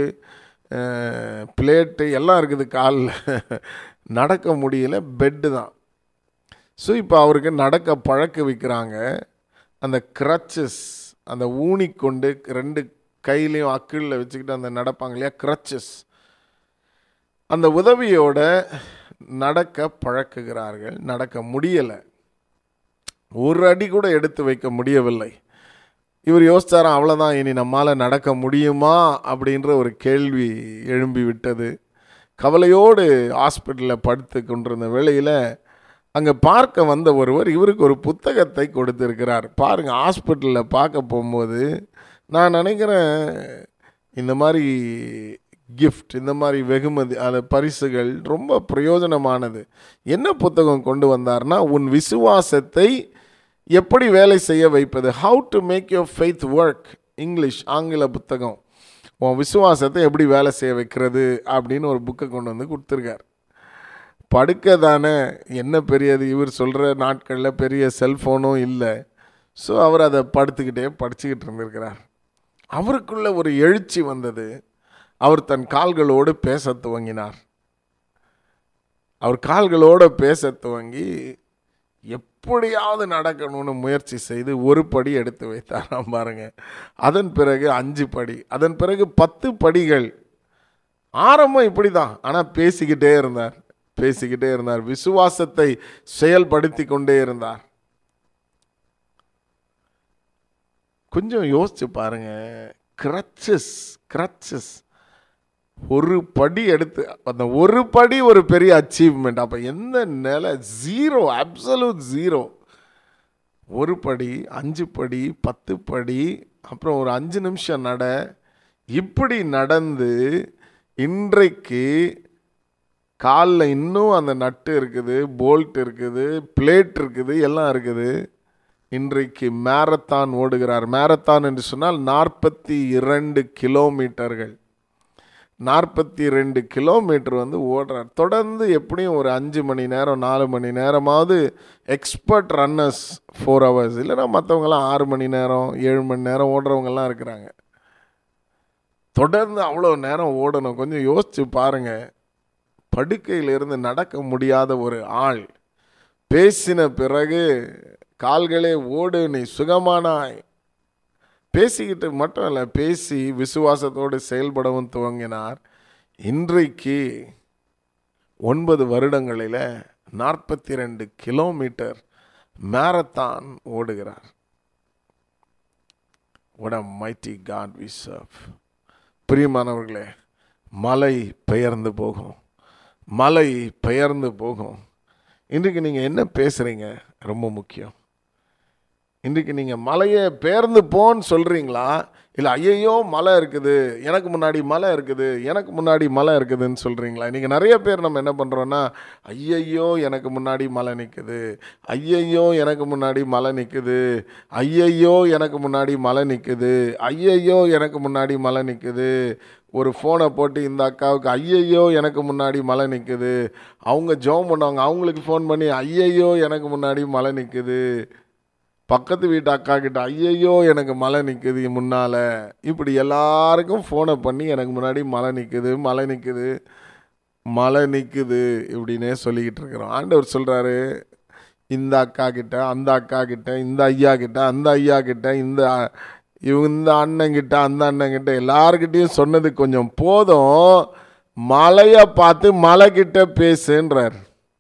பிளேட்டு எல்லாம் இருக்குது காலில் நடக்க முடியல பெட்டு தான் ஸோ இப்போ அவருக்கு நடக்க பழக்க வைக்கிறாங்க அந்த crutches அந்த ஊனிக்கொண்டு ரெண்டு கையிலையும் அக்கிளில் வச்சுக்கிட்டு அந்த நடப்பாங்க இல்லையா crutches அந்த உதவியோட நடக்க பழக்குகிறார்கள் நடக்க முடியலை ஒரு அடி கூட எடுத்து வைக்க முடியவில்லை இவர் யோசிச்சாராம் அவ்வளோதான் இனி நம்மால் நடக்க முடியுமா அப்படின்ற ஒரு கேள்வி எழும்பி விட்டது கவலையோடு ஹாஸ்பிட்டலில் படுத்து கொண்டிருந்த வேளையில் அங்கே பார்க்க வந்த ஒருவர் இவருக்கு ஒரு புத்தகத்தை கொடுத்திருக்கிறார் பாருங்க ஹாஸ்பிட்டலில் பார்க்க போகும்போது நான் நினைக்கிறேன் இந்த மாதிரி கிஃப்ட் இந்த மாதிரி வெகுமதி அந்த பரிசுகள் ரொம்ப பிரயோஜனமானது என்ன புத்தகம் கொண்டு வந்தார்னா உன் விசுவாசத்தை எப்படி வேலை செய்ய வைப்பது how to make your faith work English ஆங்கில புத்தகம் உன் விசுவாசத்தை எப்படி வேலை செய்ய வைக்கிறது அப்படின்னு ஒரு புக்கை கொண்டு வந்து கொடுத்துருக்கார் படுக்க தானே என்ன பெரியது இவர் சொல்கிற நாட்களில் பெரிய செல்ஃபோனும் இல்லை ஸோ அவர் அதை படுத்துக்கிட்டே படிச்சுக்கிட்டு இருந்திருக்கிறார் அவருக்குள்ள ஒரு எழுச்சி வந்தது அவர் தன் கால்களோடு பேச துவங்கினார் அவர் கால்களோடு பேச துவங்கி எப்படியாவது நடக்கணும்னு முயற்சி செய்து ஒரு படி எடுத்து வைத்தாராம் பாருங்க அதன் பிறகு அஞ்சு படி அதன் பிறகு பத்து படிகள் ஆரம்பம் இப்படி தான் ஆனால் பேசிக்கிட்டே இருந்தார் பேசிக்கிட்டே இருந்தார் விசுவாசத்தை செயல்படுத்தி கொண்டே இருந்தார் கொஞ்சம் யோசிச்சு பாருங்க கிரச்சஸ் கிரச்சஸ் ஒரு படி எடுத்து அந்த ஒரு படி ஒரு பெரிய அச்சீவ்மெண்ட் அப்போ எந்த நிலை ஜீரோ அப்சல்யூட் ஜீரோ ஒரு படி அஞ்சு படி பத்து படி அப்புறம் ஒரு அஞ்சு நிமிஷம் நட இப்படி நடந்து இன்றைக்கு காலில் இன்னும் அந்த நட்டு இருக்குது போல்ட் இருக்குது பிளேட் இருக்குது எல்லாம் இருக்குது இன்றைக்கு மேரத்தான் ஓடுகிறார் மேரத்தான் என்று சொன்னால் நாற்பத்தி இரண்டு கிலோமீட்டர்கள் நாற்பத்தி ரெண்டு கிலோமீட்டர் வந்து ஓடுறார் தொடர்ந்து எப்படியும் ஒரு அஞ்சு மணி நேரம் நாலு மணி நேரமாவது எக்ஸ்பர்ட் ரன்னர்ஸ் ஃபோர் ஹவர்ஸ் இல்லைன்னா மற்றவங்களாம் ஆறு மணி நேரம் ஏழு மணி நேரம் ஓடுறவங்கெல்லாம் இருக்கிறாங்க தொடர்ந்து அவ்வளோ நேரம் ஓடணும் கொஞ்சம் யோசிச்சு பாருங்க படுக்கையிலிருந்து நடக்க முடியாத ஒரு ஆள் பேசின பிறகு கால்களே ஓடு நீ சுகமானாய் பேசிக்கிட்டு மட்டும் இல்லை பேசி விசுவாசத்தோடு செயல்படவும் துவங்கினார் இன்றைக்கு ஒன்பது வருடங்களில் நாற்பத்தி ரெண்டு கிலோமீட்டர் மேரத்தான் ஓடுகிறார் what a mighty God we serve பிரியமானவர்களே மலை பெயர்ந்து போகும் மலை பெயர்ந்து போகும் இன்றைக்கு நீங்கள் என்ன பேசுகிறீங்க ரொம்ப முக்கியம் இன்றைக்கு நீங்கள் மலையை பெயர்ந்து போன்னு சொல்கிறீங்களா இல்லை ஐயையோ மலை இருக்குது எனக்கு முன்னாடி மலை இருக்குது எனக்கு முன்னாடி மலை இருக்குதுன்னு சொல்கிறீங்களா இன்றைக்கி நிறைய பேர் நம்ம என்ன பண்ணுறோன்னா ஐயையோ எனக்கு முன்னாடி மலை நிற்குது ஐயையோ எனக்கு முன்னாடி மலை நிற்குது ஐயையோ எனக்கு முன்னாடி மலை நிற்குது ஐயையோ எனக்கு முன்னாடி மலை நிற்குது ஒரு ஃபோனை போட்டு இந்த அக்காவுக்கு ஐயையோ எனக்கு முன்னாடி மலை நிற்குது அவங்க ஜெபம் பண்ணுவாங்க அவங்களுக்கு ஃபோன் பண்ணி ஐயையோ எனக்கு முன்னாடி மலை நிற்குது பக்கத்து வீட்டு அக்கா கிட்ட ஐயையோ எனக்கு மலை நிற்குது முன்னால் இப்படி எல்லாருக்கும் ஃபோனை பண்ணி எனக்கு முன்னாடி மலை நிற்குது மலை நிற்குது மலை நிற்குது இப்படின்னே சொல்லிக்கிட்டு இருக்கிறோம் ஆண்டவர் சொல்கிறாரு இந்த அக்கா கிட்ட அந்த அக்கா கிட்ட இந்த ஐயா கிட்ட அந்த ஐயா கிட்ட இந்த இவங்க இந்த அண்ணன் கிட்ட அந்த அண்ணன் கிட்ட எல்லாருக்கிட்டையும் சொன்னது கொஞ்சம் போதும் மலையை பார்த்து மலை கிட்ட பேசுன்றார்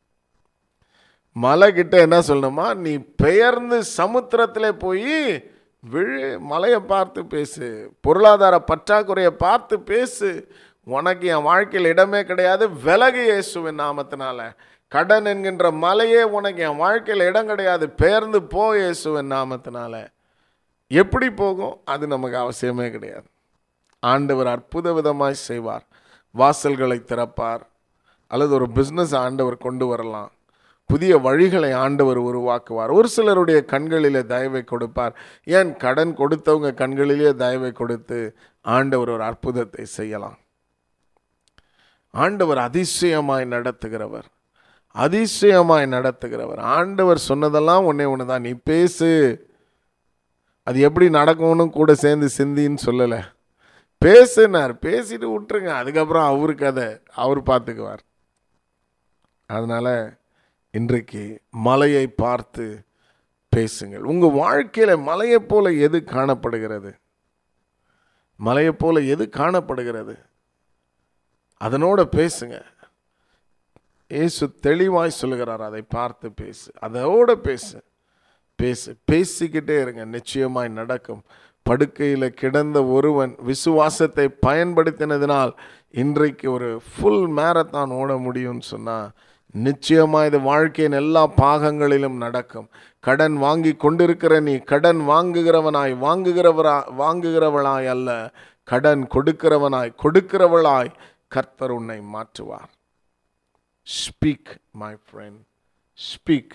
மலை கிட்ட என்ன சொல்லணுமா நீ பெயர்ந்து சமுத்திரத்தில் போய் விழு மலையை பார்த்து பேசு பொருளாதார பற்றாக்குறையை பார்த்து பேசு உனக்கு என் வாழ்க்கையில் இடமே கிடையாது விலகு இயேசுவின் நாமத்தினால கடன் என்கின்ற மலையே உனக்கு என் வாழ்க்கையில் இடம் கிடையாது பெயர்ந்து போ இயேசுவின் நாமத்தினால எப்படி போகும் அது நமக்கு அவசியமே கிடையாது ஆண்டவர் அற்புத விதமாய் செய்வார் வாசல்களை திறப்பார் அல்லது ஒரு பிஸ்னஸ் ஆண்டவர் கொண்டு வரலாம் புதிய வழிகளை ஆண்டவர் உருவாக்குவார் ஒரு சிலருடைய கண்களிலே தயவை கொடுப்பார் ஏன் கடன் கொடுத்தவங்க கண்களிலே தயவை கொடுத்து ஆண்டவர் ஒரு அற்புதத்தை செய்யலாம் ஆண்டவர் அதிசயமாய் நடத்துகிறவர் அதிசயமாய் நடத்துகிறவர் ஆண்டவர் சொன்னதெல்லாம் ஒன்னே ஒன்று தான் நீ பேசு அது எப்படி நடக்கும்னு கூட சேர்ந்து சிந்தின்னு சொல்லலை பேசுனார் பேசிட்டு விட்டுருங்க அதுக்கப்புறம் அவருக்கு அதை அவர் பார்த்துக்குவார் அதனால் இன்றைக்கு மலையை பார்த்து பேசுங்கள் உங்கள் வாழ்க்கையில் மலையை போல எது காணப்படுகிறது மலையை போல எது காணப்படுகிறது அதனோட பேசுங்க இயேசு தெளிவாய் சொல்லுகிறார் அதை பார்த்து பேசு அதோட பேசு பேசு பேசிக்கிட்டே இருங்க நிச்சயமாய் நடக்கும் படுக்கையில் கிடந்த ஒருவன் விசுவாசத்தை பயன்படுத்தினதினால் இன்றைக்கு ஒரு ஃபுல் மேரத்தான் ஓட முடியும்னு சொன்னால் நிச்சயமாக இது வாழ்க்கையின் எல்லா பாகங்களிலும் நடக்கும் கடன் வாங்கி கொண்டிருக்கிற நீ கடன் வாங்குகிறவனாய் வாங்குகிறவரா வாங்குகிறவளாய் அல்ல கடன் கொடுக்கிறவனாய் கொடுக்கிறவளாய் கர்த்தர் உன்னை மாற்றுவார் ஸ்பீக் மை ஃப்ரெண்ட் ஸ்பீக்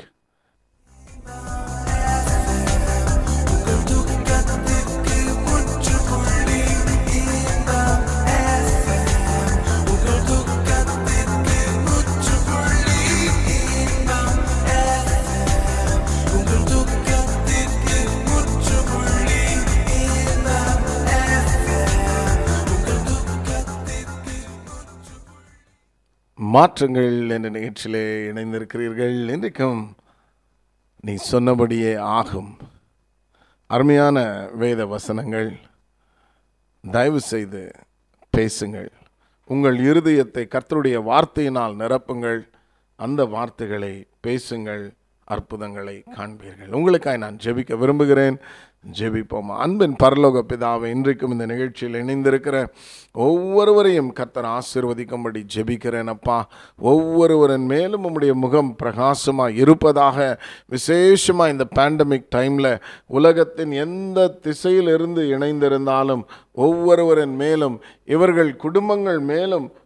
மாற்றங்கள் என்ற நிகழ்ச்சியிலே இணைந்திருக்கிறீர்கள் இன்றைக்கும் நீ சொன்னபடியே ஆகும் அருமையான வேத வசனங்கள் தயவு செய்து பேசுங்கள் உங்கள் இருதயத்தை கர்த்தருடைய வார்த்தையினால் நிரப்புங்கள் அந்த வார்த்தைகளை பேசுங்கள் அற்புதங்களை காண்பீர்கள் உங்களுக்காய் நான் ஜெபிக்க விரும்புகிறேன் ஜெபிப்போம் அன்பின் பரலோக பிதாவை இன்றைக்கும் இந்த நிகழ்ச்சியில் இணைந்திருக்கிற ஒவ்வொருவரையும் கர்த்தர் ஆசிர்வதிக்கும்படி ஜெபிக்கிறேன் அப்பா ஒவ்வொருவரின் மேலும் உம்முடைய முகம் பிரகாசமாக இருப்பதாக விசேஷமாக இந்த பேண்டமிக் டைமில் உலகத்தின் எந்த திசையிலிருந்து இணைந்திருந்தாலும் ஒவ்வொருவரின் மேலும் இவர்கள் குடும்பங்கள் மேலும்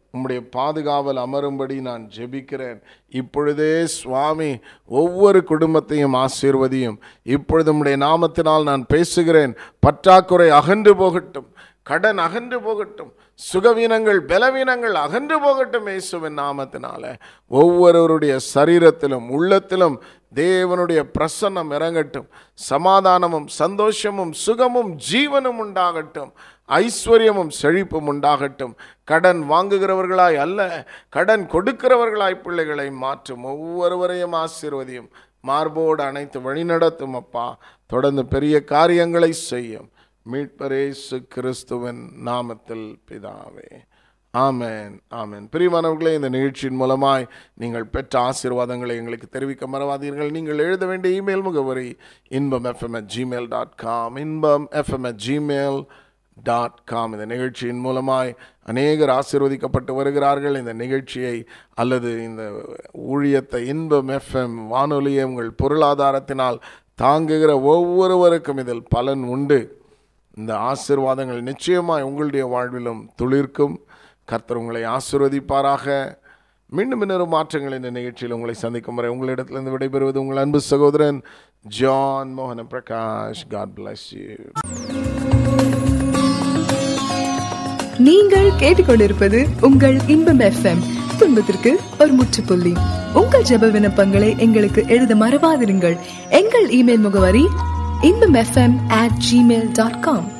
உம்முடைய பாதுகாவல் அமரும்படி நான் ஜெபிக்கிறேன் இப்பொழுதே சுவாமி ஒவ்வொரு குடும்பத்தையும் ஆசீர்வதியும் இப்பொழுது உம்முடைய நாமத்தினால் நான் பேசுகிறேன் பற்றாக்குறை அகன்று போகட்டும் கடன் அகன்று போகட்டும் சுகவீனங்கள் பலவீனங்கள் அகன்று போகட்டும் இயேசுவின் நாமத்தினால ஒவ்வொருவருடைய சரீரத்திலும் உள்ளத்திலும் தேவனுடைய பிரசன்னம் இறங்கட்டும் சமாதானமும் சந்தோஷமும் சுகமும் ஜீவனும் உண்டாகட்டும் ஐஸ்வர்யமும் செழிப்பும் உண்டாகட்டும் கடன் வாங்குகிறவர்களாய் அல்ல கடன் கொடுக்கிறவர்களாய் பிள்ளைகளை மாற்றும் ஒவ்வொருவரையும் ஆசீர்வதியும் மார்போடு அனைத்து வழிநடத்தும் அப்பா தொடர்ந்து பெரிய காரியங்களை செய்யும் மீட்பரேசு கிறிஸ்துவின் நாமத்தில் பிதாவே ஆமென் ஆமென் பிரியமானவர்களே இந்த நிகழ்ச்சியின் மூலமாய் நீங்கள் பெற்ற ஆசீர்வாதங்களை எங்களுக்கு தெரிவிக்க மறவாதீர்கள் நீங்கள் எழுத வேண்டிய இமெயில் முகவரி Inbam FM at Gmail dot com Inbam FM at Gmail dot com இந்த நிகழ்ச்சியின் மூலமாய் அநேகர் ஆசீர்வதிக்கப்பட்டு வருகிறார்கள் இந்த நிகழ்ச்சியை அல்லது இந்த ஊழியத்தை இன்பம் எஃப்எம் வானொலியை உங்கள் பொருளாதாரத்தினால் தாங்குகிற ஒவ்வொருவருக்கும் இதில் பலன் உண்டு இந்த ஆசீர்வாதங்கள் நிச்சயமாய் உங்களுடைய வாழ்விலும் துளிர்க்கும் கர்த்தர் உங்களை ஆசீர்வதிப்பாராக மீண்டும் இன்னொரு மாற்றங்கள் இந்த நிகழ்ச்சியில் உங்களை சந்திக்கும் வரை உங்களிடத்திலிருந்து விடைபெறுவது உங்கள் அன்பு சகோதரன் ஜான் மோகன பிரகாஷ் காட் bless you நீங்கள் கேட்டுக்கொண்டிருப்பது உங்கள் இன்பம் எஃப்எம் துன்பத்திற்கு ஒரு முற்றுப்புள்ளி உங்கள் ஜெப விண்ணப்பங்களை எங்களுக்கு எழுத மறவாதிருங்கள் எங்கள் இமெயில் முகவரி Inbam FM at Gmail dot com